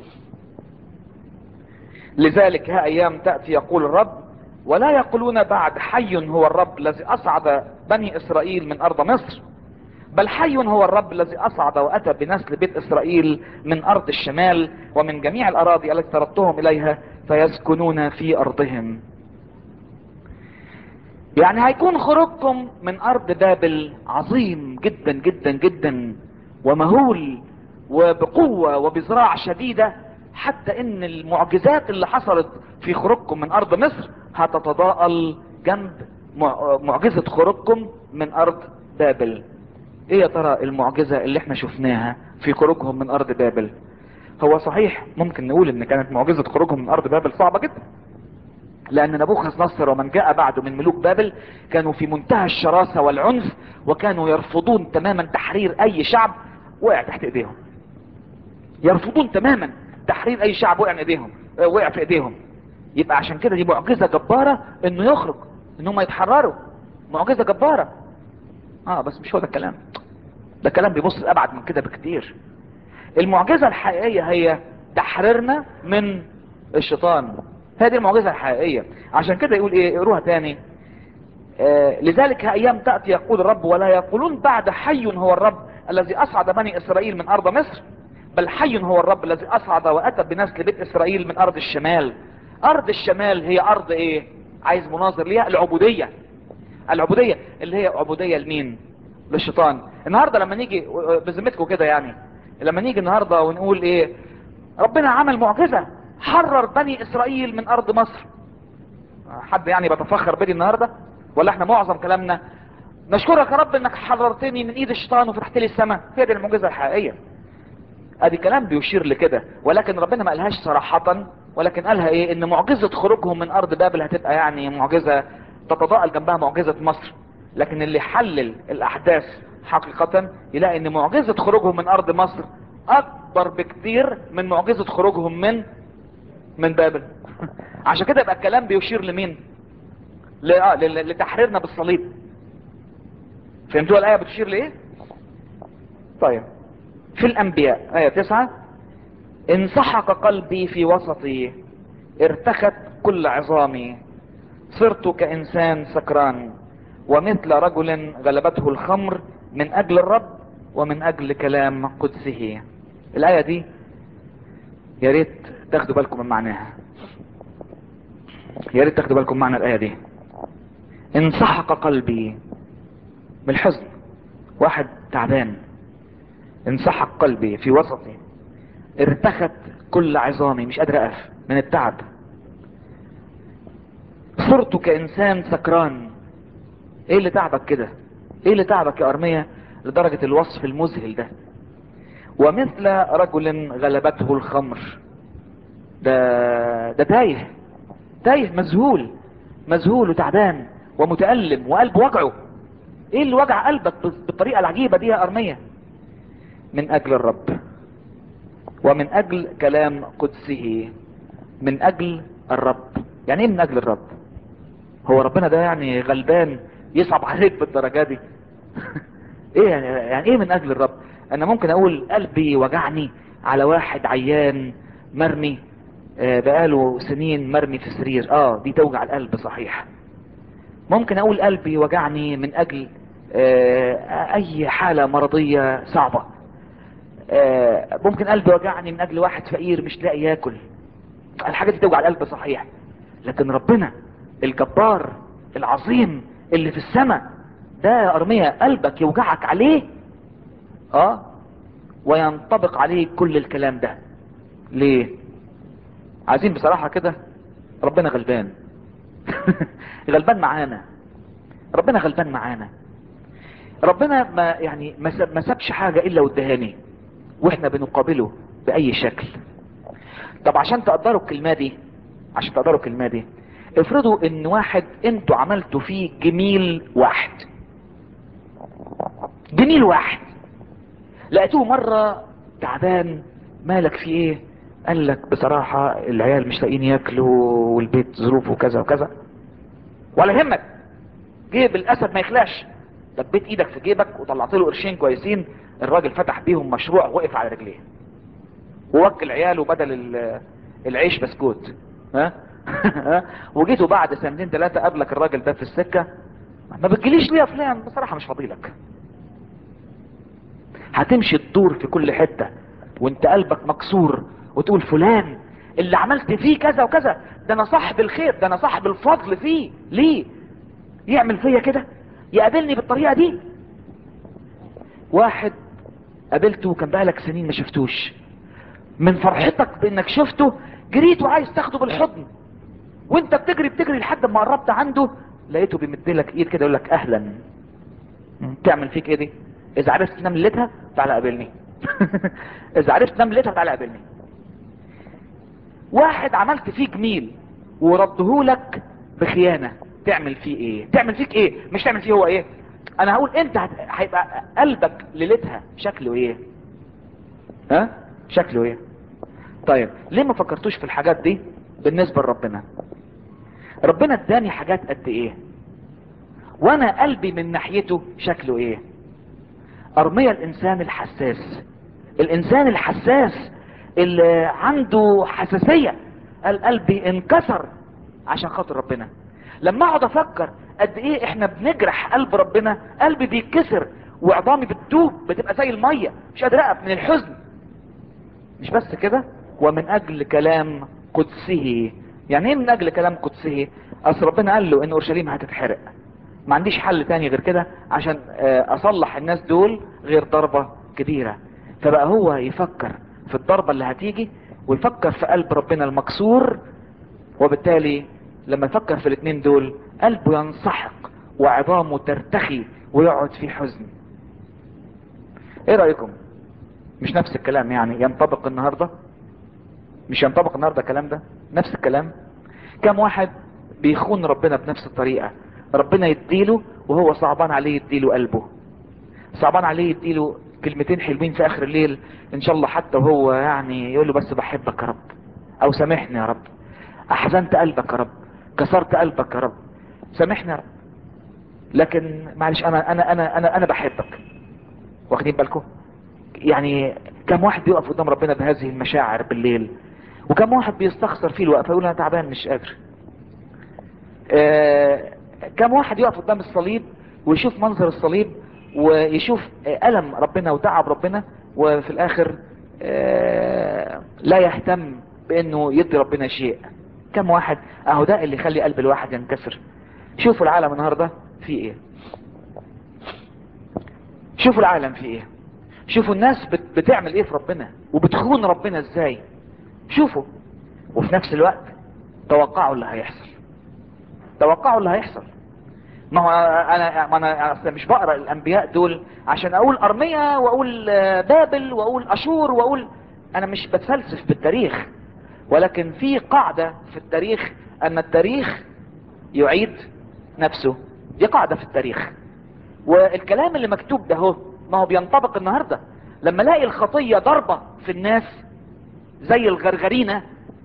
لذلك ها ايام تأتي يقول الرب ولا يقولون بعد حي هو الرب الذي اصعد بني اسرائيل من ارض مصر بل حي هو الرب الذي اصعد واتى بنسل بيت اسرائيل من ارض الشمال ومن جميع الاراضي التي طردتهم اليها فيسكنون في ارضهم يعني هيكون خروجكم من ارض بابل عظيم جدا جدا جدا ومهول وبقوة وبزراعة شديدة حتى ان المعجزات اللي حصلت في خروجكم من ارض مصر هتتضاءل جنب مع- معجزة خروجكم من ارض بابل ايه يا ترى المعجزة اللي احنا شفناها في خروجهم من ارض بابل هو صحيح ممكن نقول ان كانت معجزة خروجهم من ارض بابل صعبة جدا لان نبوخذ نصر ومن جاء بعده من ملوك بابل كانوا في منتهى الشراسة والعنف وكانوا يرفضون تماما تحرير اي شعب وقع تحت ايديهم يرفضون تماما تحرير اي شعب وقع من ايديهم آه، وقع في ايديهم يبقى عشان كده دي معجزة جبارة انه يخرج ان هم يتحرروا معجزة جبارة اه بس مش هو ده الكلام ده كلام بيبص ابعد من كده بكتير المعجزة الحقيقية هي تحريرنا من الشيطان هذه المعجزة الحقيقية عشان كده يقول ايه اقروها تاني آه لذلك ايام تأتي يقول الرب ولا يقولون بعد حي هو الرب الذي اصعد بني اسرائيل من ارض مصر بل حي هو الرب الذي اصعد واتى بنسل بيت اسرائيل من ارض الشمال ارض الشمال هي ارض ايه عايز مناظر ليها العبودية العبودية اللي هي عبودية لمين للشيطان النهاردة لما نيجي بذمتكم كده يعني لما نيجي النهاردة ونقول ايه ربنا عمل معجزة حرر بني اسرائيل من ارض مصر حد يعني بتفخر بدي النهاردة ولا احنا معظم كلامنا نشكرك يا رب انك حررتني من ايد الشيطان وفتحت لي السماء هي دي المعجزة الحقيقية ادي كلام بيشير لكده ولكن ربنا ما قالهاش صراحة ولكن قالها ايه ان معجزة خروجهم من ارض بابل هتبقى يعني معجزة تتضاءل جنبها معجزة مصر لكن اللي حلل الاحداث حقيقة يلاقي ان معجزة خروجهم من ارض مصر اكبر بكتير من معجزة خروجهم من من بابل عشان كده يبقى الكلام بيشير لمين ل- آه، ل- لتحريرنا بالصليب فهمتوا الايه بتشير لايه طيب في الانبياء ايه تسعة انسحق قلبي في وسطي ارتخت كل عظامي صرت كانسان سكران ومثل رجل غلبته الخمر من اجل الرب ومن اجل كلام قدسه الايه دي يا ريت تاخدوا بالكم من معناها يا ريت تاخدوا بالكم من معنى الايه دي انسحق قلبي من الحزن واحد تعبان انسحق قلبي في وسطي ارتخت كل عظامي مش قادر اقف من التعب صرت كانسان سكران ايه اللي تعبك كده ايه اللي تعبك يا ارمية لدرجة الوصف المذهل ده ومثل رجل غلبته الخمر ده ده تايه تايه مذهول مذهول وتعبان ومتألم وقلبه وجعه ايه اللي وجع قلبك بالطريقة العجيبة دي يا ارمية من اجل الرب ومن اجل كلام قدسه من اجل الرب يعني ايه من اجل الرب هو ربنا ده يعني غلبان يصعب عليك بالدرجة دي ايه يعني, يعني ايه من اجل الرب انا ممكن اقول قلبي وجعني على واحد عيان مرمي آه، بقاله سنين مرمي في سرير اه دي توجع القلب صحيح ممكن اقول قلبي وجعني من اجل آه، اي حالة مرضية صعبة آه، ممكن قلبي وجعني من اجل واحد فقير مش لاقي ياكل الحاجات دي توجع القلب صحيح لكن ربنا الجبار العظيم اللي في السماء ده يا ارمية قلبك يوجعك عليه اه وينطبق عليه كل الكلام ده ليه عايزين بصراحة كده ربنا غلبان غلبان معانا ربنا غلبان معانا ربنا ما يعني ما ساب- ما سابش حاجة الا وادهاني واحنا بنقابله باي شكل طب عشان تقدروا الكلمة دي عشان تقدروا الكلمة دي افرضوا ان واحد انتوا عملتوا فيه جميل واحد جميل واحد لقيتوه مرة تعبان مالك في ايه قال لك بصراحة العيال مش لاقيين ياكلوا والبيت ظروفه كذا وكذا ولا يهمك جيب الاسد ما يخلاش دبيت ايدك في جيبك وطلعت له قرشين كويسين الراجل فتح بيهم مشروع وقف على رجليه ووكل عياله بدل ال- العيش بسكوت ها ها؟ وجيتوا بعد سنتين ثلاثة قابلك الراجل ده في السكة ما بتجيليش ليه يا فلان بصراحة مش فاضيلك هتمشي تدور في كل حتة وانت قلبك مكسور وتقول فلان اللي عملت فيه كذا وكذا ده انا صاحب الخير ده انا صاحب الفضل فيه ليه يعمل فيا كده يقابلني بالطريقة دي واحد قابلته كان بقالك سنين ما شفتوش من فرحتك بانك شفته جريت وعايز تاخده بالحضن وانت بتجري بتجري لحد ما قربت عنده لقيته بيمد لك ايد كده يقول لك اهلا تعمل فيك ايه دي اذا عرفت تنام ليلتها تعالى قابلني اذا عرفت تنام ليلتها تعالى قابلني واحد عملت فيه جميل وردهولك بخيانة تعمل فيه ايه تعمل فيك ايه مش تعمل فيه هو ايه انا هقول انت هت... هيبقى قلبك ليلتها شكله ايه ها شكله ايه طيب ليه ما فكرتوش في الحاجات دي بالنسبة لربنا ربنا اداني حاجات قد ايه وانا قلبي من ناحيته شكله ايه ارمية الانسان الحساس الانسان الحساس اللي عنده حساسية قال قلبي انكسر عشان خاطر ربنا لما اقعد افكر قد ايه احنا بنجرح قلب ربنا قلبي بيتكسر وعظامي بتدوب بتبقى زي المية مش قادر اقف من الحزن مش بس كده ومن اجل كلام قدسه يعني ايه من اجل كلام قدسه اصل ربنا قال له ان اورشليم هتتحرق ما عنديش حل تاني غير كده عشان آه، اصلح الناس دول غير ضربة كبيرة فبقى هو يفكر في الضربة اللي هتيجي ويفكر في قلب ربنا المكسور وبالتالي لما يفكر في الاثنين دول قلبه ينسحق وعظامه ترتخي ويقعد في حزن ايه رأيكم مش نفس الكلام يعني ينطبق النهاردة مش ينطبق النهاردة الكلام ده نفس الكلام كم واحد بيخون ربنا بنفس الطريقة ربنا يديله وهو صعبان عليه يديله قلبه صعبان عليه يديله كلمتين حلوين في اخر الليل ان شاء الله حتى وهو يعني يقول له بس بحبك يا رب او سامحني يا رب احزنت قلبك يا رب كسرت قلبك يا رب سامحني يا رب لكن معلش انا انا انا انا انا بحبك واخدين بالكم يعني كم واحد بيقف قدام ربنا بهذه المشاعر بالليل وكم واحد بيستخسر فيه الوقفه يقول انا تعبان مش قادر آه كم واحد يقف قدام الصليب ويشوف منظر الصليب ويشوف آه، ألم ربنا وتعب ربنا وفي الآخر آه، لا يهتم بأنه يدي ربنا شيء كم واحد اهو ده اللي يخلي قلب الواحد ينكسر شوفوا العالم النهاردة فيه ايه شوفوا العالم فيه ايه شوفوا الناس بت- بتعمل ايه في ربنا وبتخون ربنا ازاي شوفوا وفي نفس الوقت توقعوا اللي هيحصل توقعوا اللي هيحصل ما هو انا ما انا أصل مش بقرا الانبياء دول عشان اقول ارميا واقول آه، بابل واقول اشور واقول انا مش بتفلسف بالتاريخ ولكن في قاعدة في التاريخ ان التاريخ يعيد نفسه دي قاعدة في التاريخ والكلام اللي مكتوب ده هو ما هو بينطبق النهاردة لما الاقي الخطية ضربة في الناس زي الغرغرينة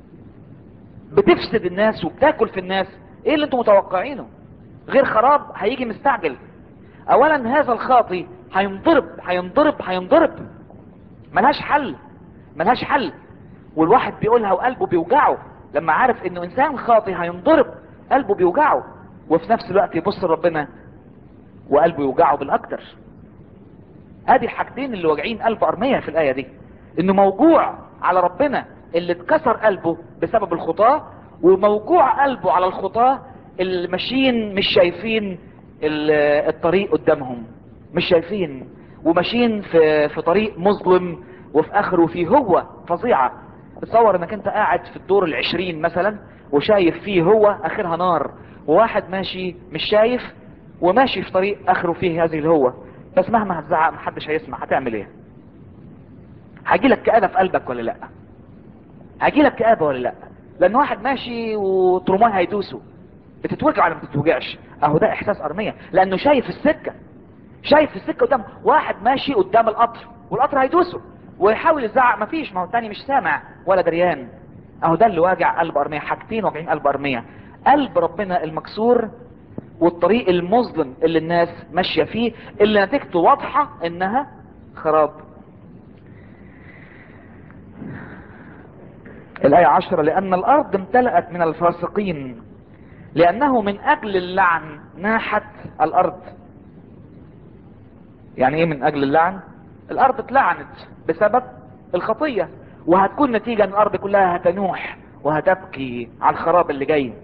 بتفسد الناس وبتاكل في الناس ايه اللي انتم متوقعينه غير خراب هيجي مستعجل اولا هذا الخاطي هينضرب هينضرب هينضرب ملهاش حل ملهاش حل والواحد بيقولها وقلبه بيوجعه لما عارف انه انسان خاطي هينضرب قلبه بيوجعه وفي نفس الوقت يبص لربنا وقلبه يوجعه بالاكتر ادي الحاجتين اللي واجعين قلب ارميا في الايه دي انه موجوع على ربنا اللي اتكسر قلبه بسبب الخطاه وموجوع قلبه على الخطاه اللي ماشيين مش شايفين ال- الطريق قدامهم مش شايفين وماشيين في في طريق مظلم وفي اخره فيه هو فظيعه تصور انك انت قاعد في الدور العشرين مثلا وشايف فيه هو اخرها نار وواحد ماشي مش شايف وماشي في طريق اخره فيه هذه الهوة بس مهما هتزعق محدش هيسمع هتعمل ايه هيجيلك كآبة في قلبك ولا لا هيجيلك كآبة ولا لا لان واحد ماشي وترماه هيدوسه بتتوجع ولا ما بتتوجعش اهو ده احساس ارمية لانه شايف السكة شايف السكة قدام واحد ماشي قدام القطر والقطر هيدوسه ويحاول يزعق مفيش ما هو التاني مش سامع ولا دريان اهو ده اللي واجع قلب ارمية حاجتين واجعين قلب ارمية قلب ربنا المكسور والطريق المظلم اللي الناس ماشية فيه اللي نتيجته واضحة انها خراب الآية عشرة لأن الأرض امتلأت من الفاسقين لأنه من أجل اللعن ناحت الأرض يعني إيه من أجل اللعن الأرض اتلعنت بسبب الخطية وهتكون نتيجة أن الأرض كلها هتنوح وهتبكي على الخراب اللي جاي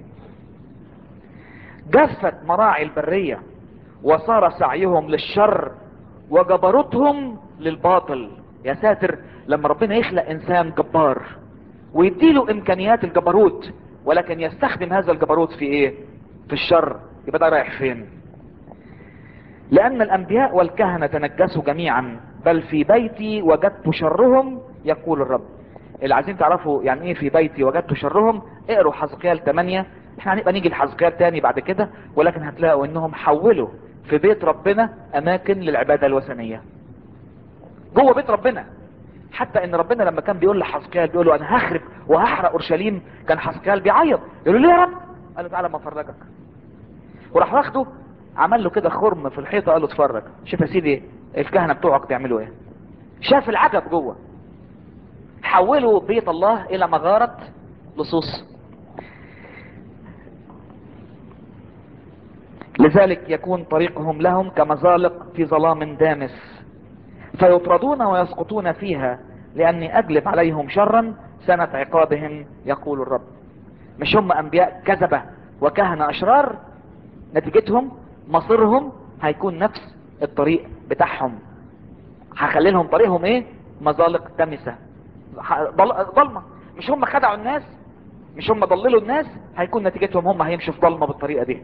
جفت مراعي البرية وصار سعيهم للشر وجبروتهم للباطل يا ساتر لما ربنا يخلق انسان جبار ويديله امكانيات الجبروت ولكن يستخدم هذا الجبروت في ايه في الشر يبقى ده رايح فين لان الانبياء والكهنة تنجسوا جميعا بل في بيتي وجدت شرهم يقول الرب اللي عايزين تعرفوا يعني ايه في بيتي وجدت شرهم اقروا حزقيال 8 احنا هنبقى نيجي لحزقيال تاني بعد كده ولكن هتلاقوا انهم حولوا في بيت ربنا اماكن للعبادة الوثنية جوه بيت ربنا حتى ان ربنا لما كان بيقول لحزقيال بيقول له انا هخرب وهحرق اورشليم كان حزقيال بيعيط يقول له ليه يا رب قال له تعالى ما افرجك وراح واخده عمل له كده خرم في الحيطه قال له اتفرج شوف يا سيدي الكهنه بتوعك بيعملوا ايه شاف العجب جوه حولوا بيت الله الى مغاره لصوص لذلك يكون طريقهم لهم كمزالق في ظلام دامس فيطردون ويسقطون فيها لاني اجلب عليهم شرا سنة عقابهم يقول الرب مش هم انبياء كذبة وكهنة اشرار نتيجتهم مصيرهم هيكون نفس الطريق بتاعهم هخلي لهم طريقهم ايه مزالق دمسة ضلمة مش هم خدعوا الناس مش هم ضللوا الناس هيكون نتيجتهم هم هيمشوا في ضلمة بالطريقة دي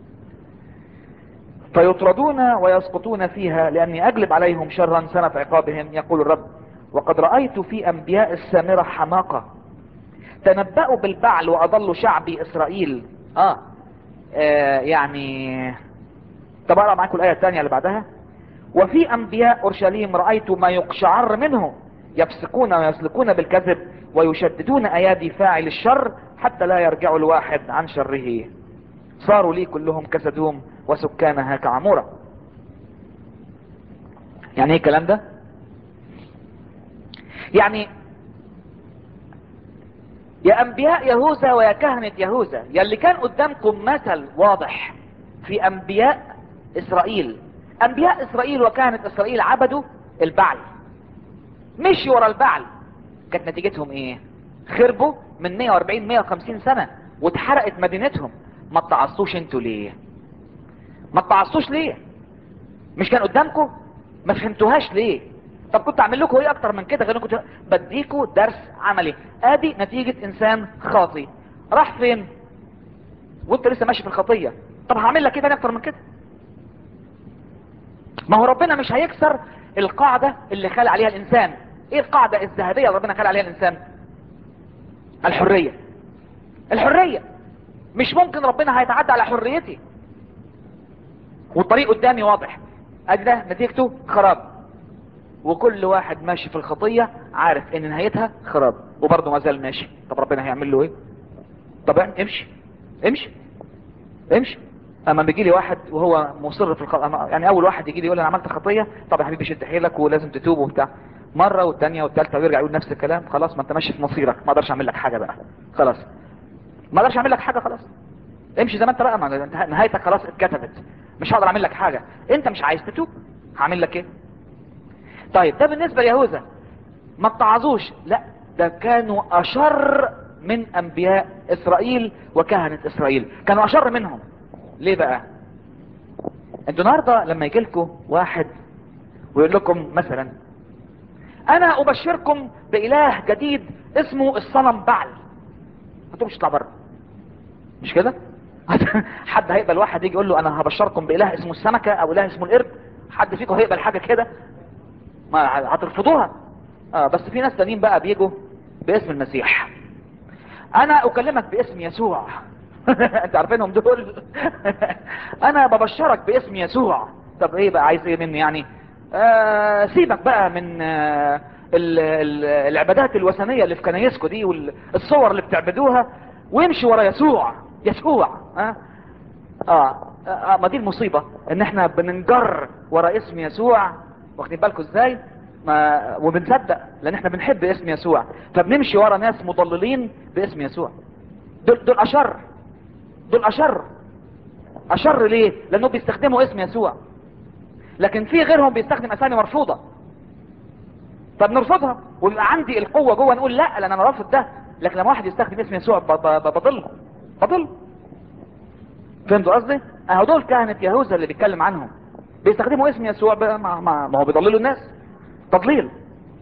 فيطردون ويسقطون فيها لأني أجلب عليهم شرا سنة عقابهم يقول الرب وقد رأيت في أنبياء السامرة حماقة تنبأوا بالبعل وأضلوا شعبي إسرائيل آه, آه يعني طب أقرأ معاكم الآية الثانية اللي بعدها وفي أنبياء أورشليم رأيت ما يقشعر منه يفسقون ويسلكون بالكذب ويشددون أيادي فاعل الشر حتى لا يرجع الواحد عن شره صاروا لي كلهم كسدوم وسكانها كعمورة يعني ايه الكلام ده يعني يا انبياء يهوذا ويا كهنة يهوذا يا اللي كان قدامكم مثل واضح في انبياء اسرائيل انبياء اسرائيل وكهنة اسرائيل عبدوا البعل مشي ورا البعل كانت نتيجتهم ايه خربوا من 140 150 سنة واتحرقت مدينتهم ما تعصوش انتوا ليه ما تعصوش ليه مش كان قدامكم ما فهمتوهاش ليه طب كنت اعمل لكم ايه اكتر من كده غير كنت بديكوا درس عملي ادي نتيجة انسان خاطي راح فين وانت لسه ماشي في الخطية طب هعمل لك ايه تاني اكتر من كده ما هو ربنا مش هيكسر القاعدة اللي خلق عليها الانسان ايه القاعدة الذهبية اللي ربنا خلق عليها الانسان الحرية الحرية مش ممكن ربنا هيتعدى على حريتي والطريق قدامي واضح ادي ده نتيجته خراب وكل واحد ماشي في الخطية عارف ان نهايتها خراب وبرضه ما زال ماشي طب ربنا هيعمل له ايه طب امشي امشي امشي اما بيجي لي واحد وهو مصر في الخطية يعني اول واحد يجي لي يقول انا عملت خطية طب يا حبيبي شد حيلك ولازم تتوب وبتاع مرة والتانية والتالتة ويرجع يقول نفس الكلام خلاص ما انت ماشي في مصيرك ما اقدرش اعمل لك حاجة بقى خلاص ما اقدرش اعمل لك حاجة خلاص امشي زي ما انت بقى ما نهايتك خلاص اتكتبت مش هقدر اعمل لك حاجة انت مش عايز تتوب هعمل لك ايه طيب ده بالنسبة ليهوذا ما اتعظوش لا ده كانوا اشر من انبياء اسرائيل وكهنة اسرائيل كانوا اشر منهم ليه بقى انتوا النهاردة لما يجي لكم واحد ويقول لكم مثلا انا ابشركم باله جديد اسمه الصنم بعل انتوا مش تطلع بره مش كده حد هيقبل واحد يجي يقول له انا هبشركم باله اسمه السمكة او اله اسمه القرد حد فيكم هيقبل حاجة كده ما هترفضوها اه بس في ناس تانيين بقى بيجوا باسم المسيح انا اكلمك باسم يسوع انت عارفينهم دول انا ببشرك باسم يسوع طب ايه بقى عايز ايه مني يعني آه سيبك بقى من آه ال- ال- العبادات الوثنية اللي في كنايسكو دي والصور اللي بتعبدوها وامشي ورا يسوع يسوع ها آه. آه ما دي المصيبة ان احنا بننجر ورا اسم يسوع واخدين بالكم ازاي ما وبنصدق لان احنا بنحب اسم يسوع فبنمشي ورا ناس مضللين باسم يسوع دول, دول اشر دول اشر اشر ليه لانه بيستخدموا اسم يسوع لكن في غيرهم بيستخدم اسامي مرفوضة طب نرفضها ويبقى عندي القوة جوه نقول لا لان انا رافض ده لكن لما واحد يستخدم اسم يسوع ب- ب- ب- بضل بضل فهمتوا قصدي اهو دول كهنة يهوذا اللي بيتكلم عنهم بيستخدموا اسم يسوع ب- ما, ما, ما هو بيضللوا الناس تضليل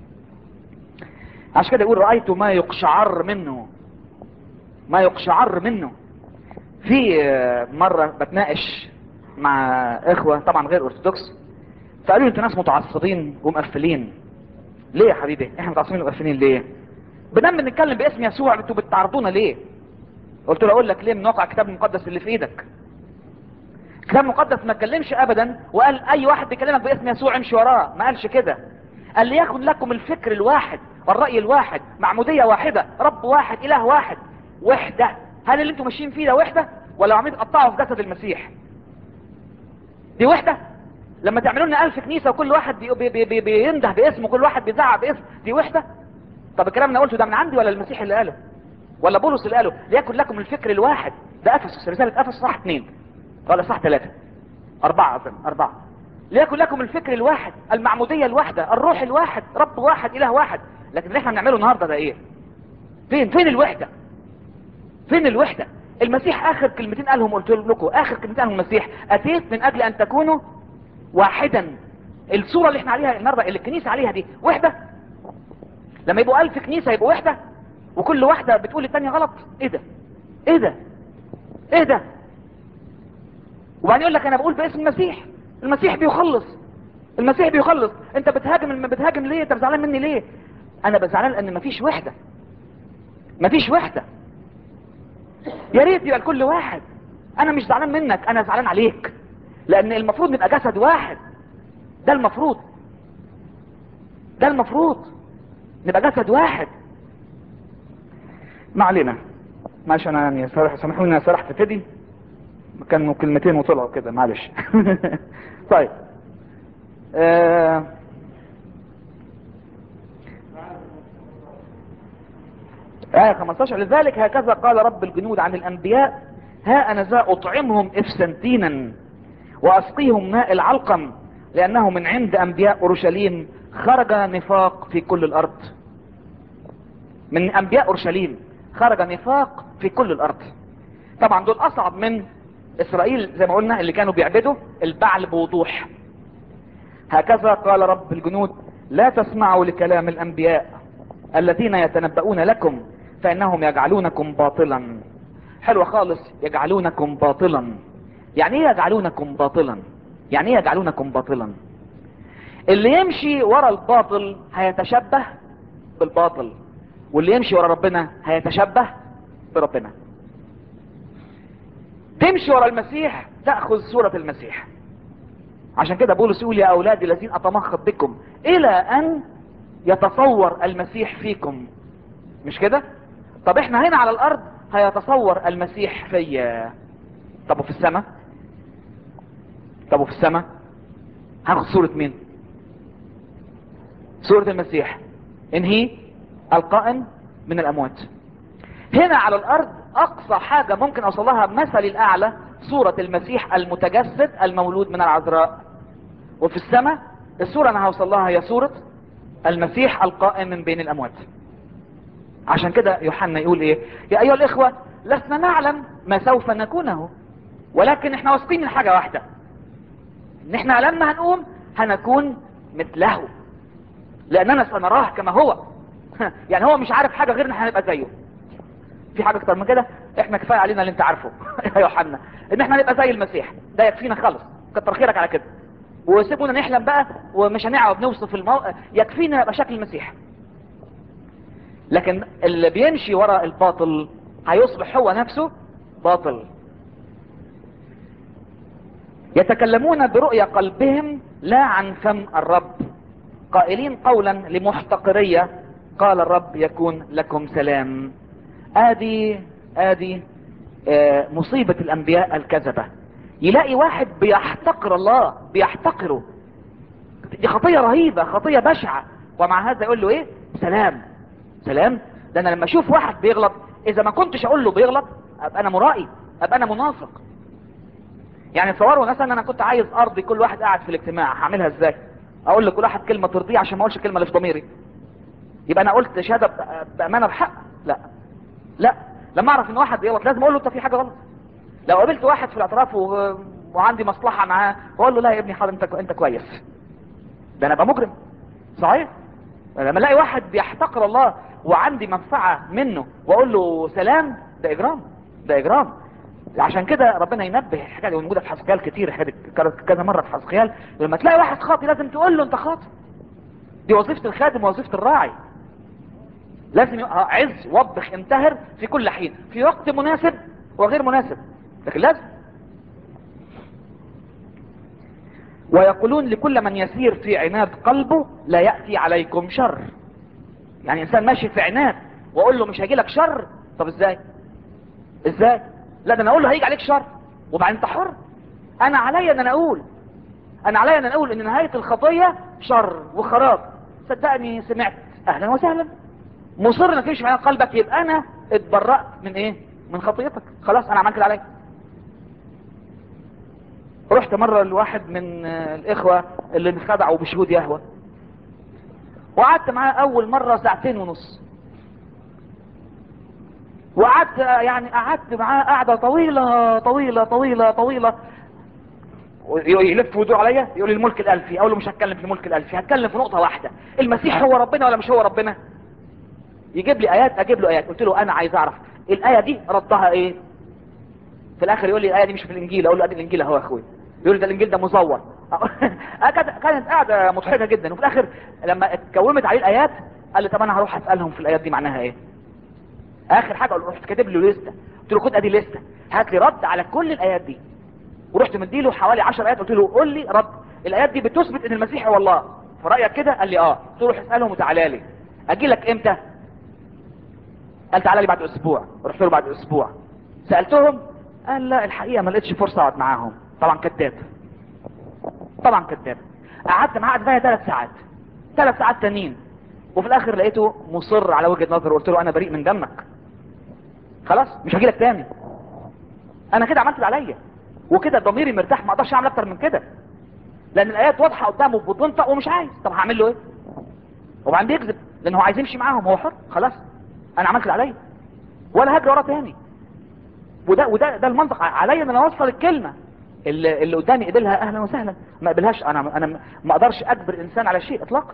عشان كده يقول رأيت ما يقشعر منه ما يقشعر منه في آه، مرة بتناقش مع اخوة طبعا غير ارثوذكس فقالوا لي انتوا ناس متعصبين ومقفلين ليه يا حبيبي احنا متعصبين ومقفلين ليه بنام بنتكلم باسم يسوع انتوا بتعرضونا ليه قلت له اقول لك ليه من واقع الكتاب المقدس اللي في ايدك الكتاب المقدس ما اتكلمش ابدا وقال اي واحد بيكلمك باسم يسوع امشي وراه ما قالش كده قال ليكن لكم الفكر الواحد والرأي الواحد معمودية واحدة رب واحد اله واحد وحدة هل اللي انتوا ماشيين فيه ده وحدة ولا عمالين تقطعوا في جسد المسيح دي وحدة لما تعملوا لنا ألف كنيسة وكل واحد بي بي بي بينده باسمه كل واحد بيزعق باسم دي وحدة طب الكلام اللي أنا قلته ده من عندي ولا المسيح اللي قاله ولا بولس اللي قاله ليكن لكم الفكر الواحد ده افسس رسالة افسس صح اثنين ولا صح ثلاثة اربعة اظن اربعة ليكن لكم الفكر الواحد المعمودية الواحدة الروح الواحد رب واحد اله واحد لكن اللي احنا بنعمله النهاردة ده ايه فين فين الوحدة فين الوحدة المسيح اخر كلمتين قالهم قلت لكم اخر كلمتين قالهم المسيح اتيت من اجل ان تكونوا واحدا الصورة اللي احنا عليها النهاردة اللي الكنيسة عليها دي وحدة لما يبقوا الف كنيسة يبقوا وحدة وكل واحدة بتقول التانية غلط ايه ده ايه ده ايه ده وبعدين يقول لك انا بقول باسم المسيح المسيح بيخلص المسيح بيخلص انت بتهاجم الم- بتهاجم ليه انت زعلان مني ليه انا بزعلان لان مفيش وحدة مفيش وحدة يا ريت يبقى لكل واحد انا مش زعلان منك انا زعلان عليك لان المفروض نبقى جسد واحد ده المفروض ده المفروض نبقى جسد واحد ما علينا معلش انا يعني صراحة سامحوني انا سرحت في دي كانوا كلمتين وطلعوا كده معلش طيب آه آية 15 لذلك هكذا قال رب الجنود عن الأنبياء ها أنا ذا أطعمهم إفسنتينا وأسقيهم ماء العلقم لأنه من عند أنبياء أورشليم خرج نفاق في كل الأرض من أنبياء أورشليم خرج نفاق في كل الأرض طبعا دول أصعب من إسرائيل زي ما قلنا اللي كانوا بيعبدوا البعل بوضوح هكذا قال رب الجنود لا تسمعوا لكلام الأنبياء الذين يتنبؤون لكم فإنهم يجعلونكم باطلا حلوة خالص يجعلونكم باطلا يعني ايه يجعلونكم باطلا يعني ايه يجعلونكم باطلا اللي يمشي ورا الباطل هيتشبه بالباطل واللي يمشي ورا ربنا هيتشبه بربنا تمشي ورا المسيح تأخذ صورة المسيح عشان كده بولس يقول يا أولادي الذين أتمخض بكم إلى أن يتصور المسيح فيكم مش كده طب احنا هنا على الأرض هيتصور المسيح فيا طب وفي السماء طب وفي السماء هاخد صورة مين صورة المسيح انهي القائم من الأموات هنا على الأرض أقصى حاجة ممكن أوصلها مثل الأعلى صورة المسيح المتجسد المولود من العذراء وفي السماء الصورة أنا هوصل لها هي صورة المسيح القائم من بين الأموات عشان كده يوحنا يقول إيه يا أيها الإخوة لسنا نعلم ما سوف نكونه ولكن احنا واثقين من حاجة واحدة ان احنا لما هنقوم هنكون مثله لاننا سنراه كما هو يعني هو مش عارف حاجة غير ان احنا هنبقى زيه في حاجة اكتر من كده احنا كفاية علينا اللي انت عارفه يا يوحنا ان احنا نبقى زي المسيح ده يكفينا خالص كتر خيرك على كده وسيبونا نحلم بقى ومش هنقعد نوصف المو... يكفينا يبقى شكل المسيح لكن اللي بيمشي وراء الباطل هيصبح هو نفسه باطل يتكلمون برؤية قلبهم لا عن فم الرب قائلين قولا لمحتقرية قال الرب يكون لكم سلام ادي ادي آه، مصيبة الانبياء الكذبة يلاقي واحد بيحتقر الله بيحتقره دي خطية رهيبة خطية بشعة ومع هذا يقول له ايه سلام سلام ده انا لما اشوف واحد بيغلط اذا ما كنتش اقول له بيغلط ابقى انا مرائي ابقى انا منافق يعني تصوروا مثلا انا كنت عايز ارضي كل واحد قاعد في الاجتماع هعملها ازاي اقول لكل واحد كلمة ترضيه عشان ما اقولش الكلمة اللي في ضميري يبقى انا قلت شهادة ب- بامانة بحق لا لا لما اعرف ان واحد بيغلط لازم اقول له انت في حاجة غلط لو قابلت واحد في الاعتراف و... وعندي مصلحة معاه بقول له لا يا ابني حاضر انت انت كويس ده انا ابقى مجرم صحيح لما الاقي واحد بيحتقر الله وعندي منفعة منه واقول له سلام ده اجرام ده اجرام عشان كده ربنا ينبه الحكايه دي موجوده في حسقيال كتير الحكاية دي كررت كذا مره في حسقيال لما تلاقي واحد خاطي لازم تقول له انت خاطي دي وظيفه الخادم ووظيفه الراعي لازم يبقى عز وبخ انتهر في كل حين في وقت مناسب وغير مناسب لكن لازم ويقولون لكل من يسير في عناد قلبه لا يأتي عليكم شر يعني انسان ماشي في عناد واقول له مش هيجي لك شر طب ازاي ازاي لا ده انا اقول له هيجي عليك شر وبعدين انت حر انا عليا ان انا اقول انا عليا ان انا اقول ان نهاية الخطية شر وخراب صدقني سمعت اهلا وسهلا مصر انك تمشي معايا قلبك يبقى انا اتبرأت من ايه من خطيتك خلاص انا عملت اللي عليا رحت مرة لواحد من آه، الاخوة اللي انخدعوا بشهود يهوى وقعدت معاه اول مرة ساعتين ونص وقعدت آه، يعني قعدت معاه قعدة طويلة طويلة طويلة طويلة يلف ويدور عليا يقول لي الملك الالفي اقول له مش هتكلم في الملك الالفي هتكلم في نقطة واحدة المسيح هو ربنا ولا مش هو ربنا يجيب لي ايات اجيب له ايات قلت له انا عايز اعرف الايه دي ردها ايه في الاخر يقول لي الايه دي مش في الانجيل اقول له ادي الانجيل اهو يا اخوي يقول لي ده الانجيل ده مزور كانت كانت قاعده مضحكه جدا وفي الاخر لما اتكومت عليه الايات قال لي طب انا هروح اسالهم في الايات دي معناها ايه اخر حاجه رحت كاتب له لسته قلت له خد ادي لسته هات لي رد على كل الايات دي ورحت مديله حوالي 10 ايات قلت له قول لي رد الايات دي بتثبت ان المسيح هو الله في رايك كده قال لي اه قلت له روح اسالهم وتعالى لي اجي لك امتى قال تعالى لي بعد اسبوع رحت له بعد اسبوع سالتهم قال لا الحقيقه ما لقيتش فرصه اقعد معاهم طبعا كذاب طبعا كذاب قعدت معاه قد ثلاث ساعات ثلاث ساعات تانيين وفي الاخر لقيته مصر على وجهه نظر وقلت له انا بريء من دمك خلاص مش هجي لك تاني انا كده عملت اللي عليا وكده ضميري مرتاح ما اقدرش اعمل اكتر من كده لان الايات واضحه قدامه بتنطق ومش عايز طب هعمل له ايه وبعدين بيكذب لان هو عايز يمشي معاهم هو حر خلاص انا عملت اللي عليا ولا هجري وراه تاني وده وده ده المنطق عليا ان انا اوصل الكلمه اللي, اللي قدامي قبلها اهلا وسهلا ما قبلهاش انا انا ما اقدرش اجبر انسان على شيء اطلاقا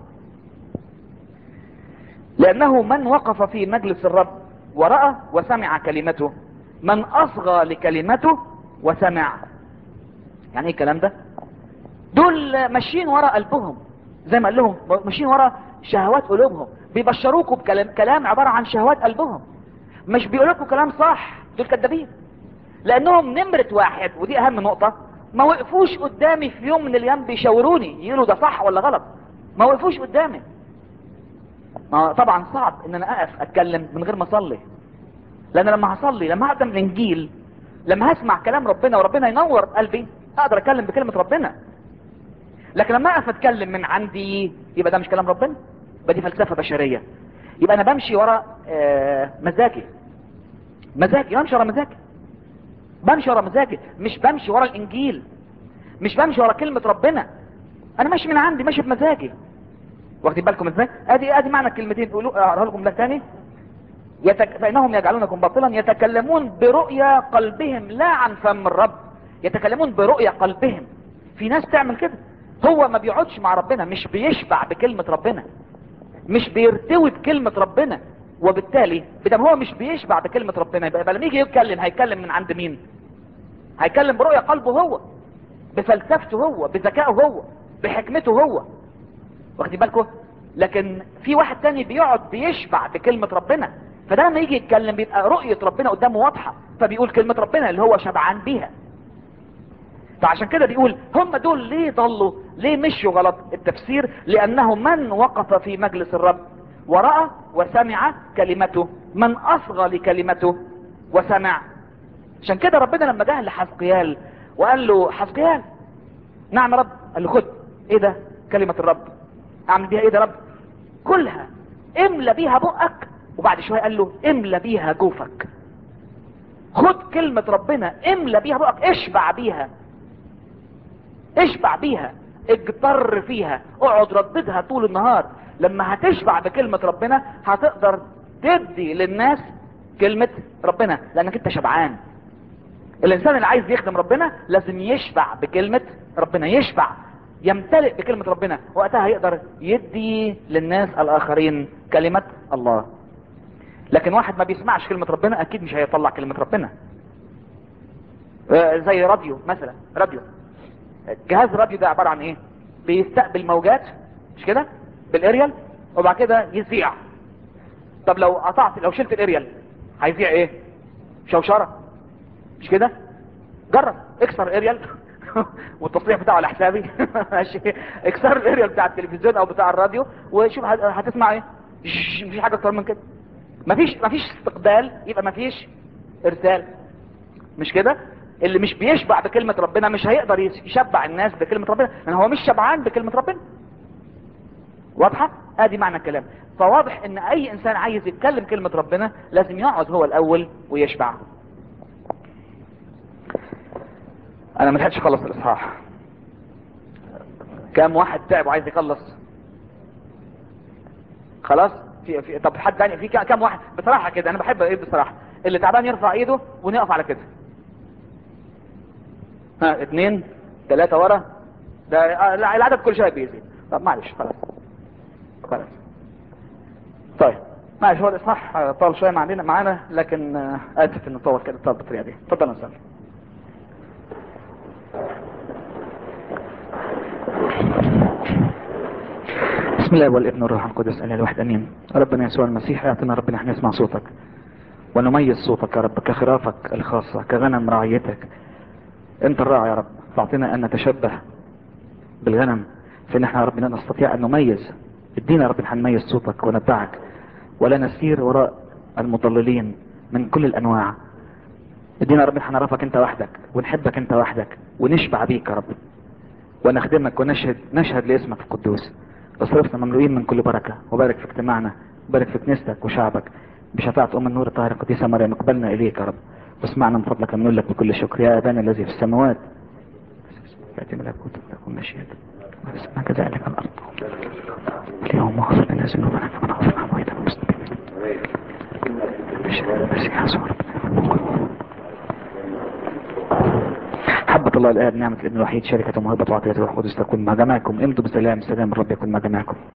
لانه من وقف في مجلس الرب ورأى وسمع كلمته من اصغى لكلمته وسمع يعني ايه الكلام ده دول ماشيين ورا قلبهم زي ما قال لهم ماشيين ورا شهوات قلوبهم بيبشروكوا بكلام كلام عبارة عن شهوات قلبهم مش بيقولوا لكم كلام صح دول كدابين لانهم نمرة واحد ودي اهم نقطة ما وقفوش قدامي في يوم من الايام بيشاوروني يقولوا ده صح ولا غلط ما وقفوش قدامي ما طبعا صعب ان انا اقف اتكلم من غير ما اصلي لان لما هصلي لما هقدم الانجيل لما هسمع كلام ربنا وربنا ينور قلبي اقدر اتكلم بكلمة ربنا لكن لما اقف اتكلم من عندي يبقى ده مش كلام ربنا يبقى دي فلسفة بشرية يبقى انا بمشي ورا آه مزاجي مزاجي بمشي ورا مزاجي بمشي ورا مزاجي مش بمشي ورا الانجيل مش بمشي ورا كلمة ربنا انا ماشي من عندي ماشي بمزاجي واخدين بالكم ازاي ادي ادي معنى الكلمتين قولوا اقراها لكم ده تاني يتك... فانهم يجعلونكم باطلا يتكلمون برؤيا قلبهم لا عن فم الرب يتكلمون برؤيا قلبهم في ناس تعمل كده هو ما بيقعدش مع ربنا مش بيشبع بكلمة ربنا مش بيرتوي بكلمة ربنا وبالتالي بدم هو مش بيشبع بكلمة ربنا يبقى لما يجي يتكلم هيتكلم من عند مين هيتكلم برؤية قلبه هو بفلسفته هو بذكائه هو بحكمته هو واخدين بالكم لكن في واحد تاني بيقعد بيشبع بكلمة ربنا فده لما يجي يتكلم بيبقى رؤية ربنا قدامه واضحة فبيقول كلمة ربنا اللي هو شبعان بيها فعشان كده بيقول هم دول ليه ضلوا ليه مشوا غلط التفسير لانه من وقف في مجلس الرب ورأى وسمع كلمته من اصغى لكلمته وسمع عشان كده ربنا لما جه لحزقيال وقال له حزقيال نعم يا رب قال له خد ايه ده كلمة الرب اعمل بيها ايه ده يا رب كلها املى بيها بقك وبعد شوية قال له املى بيها جوفك خد كلمة ربنا املى بيها بقك اشبع بيها اشبع بيها اجتر فيها اقعد رددها طول النهار لما هتشبع بكلمة ربنا هتقدر تدي للناس كلمة ربنا لانك انت شبعان الانسان اللي عايز يخدم ربنا لازم يشبع بكلمة ربنا يشبع يمتلئ بكلمة ربنا وقتها يقدر يدي للناس الاخرين كلمة الله لكن واحد ما بيسمعش كلمة ربنا اكيد مش هيطلع كلمة ربنا آه، زي راديو مثلا راديو جهاز الراديو ده عبارة عن ايه بيستقبل موجات مش كده بالاريال وبعد كده يذيع طب لو قطعت لو شلت الاريال هيذيع ايه شوشرة مش كده جرب اكسر الاريال والتصليح بتاعه على حسابي ماشي اكسر الاريال بتاع التلفزيون او بتاع الراديو وشوف هت- هتسمع ايه ش- مفيش حاجه اكتر من كده مفيش مفيش استقبال يبقى مفيش ارسال مش كده اللي مش بيشبع بكلمة ربنا مش هيقدر يس- يشبع الناس بكلمة ربنا لان هو مش شبعان بكلمة ربنا واضحة ادي معنى الكلام فواضح ان اي انسان عايز يتكلم كلمة ربنا لازم يقعد هو الاول ويشبع انا ما لحقتش اخلص الاصحاح كام واحد تعب وعايز يخلص خلاص في, في طب حد تاني في كام واحد بصراحه كده انا بحب ايه بصراحه اللي تعبان يرفع ايده ونقف على كده ها اتنين ثلاثة ورا ده آه، لا، العدد كل شويه بيزيد طب معلش خلاص خلاص طيب معلش هو الاصحاح آه، طال شويه معنا معانا لكن آه، اسف انه طول كده طول بالطريقه دي اتفضل يا استاذ بسم الله والابن والروح القدس الاله الواحد امين ربنا يسوع المسيح اعطنا ربنا احنا نسمع صوتك ونميز صوتك يا رب كخرافك الخاصة كغنم رعيتك انت الراعي يا رب فاعطنا ان نتشبه بالغنم فان احنا يا رب نستطيع ان نميز ادينا يا رب ان هنميز صوتك ونتبعك ولا نسير وراء المضللين من كل الانواع ادينا يا رب ان احنا نعرفك انت وحدك ونحبك انت وحدك ونشبع بيك يا رب ونخدمك ونشهد نشهد لاسمك القدوس اصرفنا مملوئين من كل بركة وبارك في اجتماعنا وبارك في كنيستك وشعبك بشفاعة أم النور الطاهرة القديسة مريم اقبلنا إليك يا رب واسمعنا من فضلك نقول لك بكل شكر يا أبانا الذي في السماوات يأتي ملكوتك تكون مشيئتك واسمع كذلك على الأرض اليوم اغفر لنا ذنوبنا كما نغفر عن مويتنا المسلمين بشكل المسيح يسوع ربنا حبة الله الآب نعمة الابن الوحيد شركة ومهبة وعطية الروح القدس تكون مع جماعكم امضوا بسلام سلام الرب يكون مع جماعكم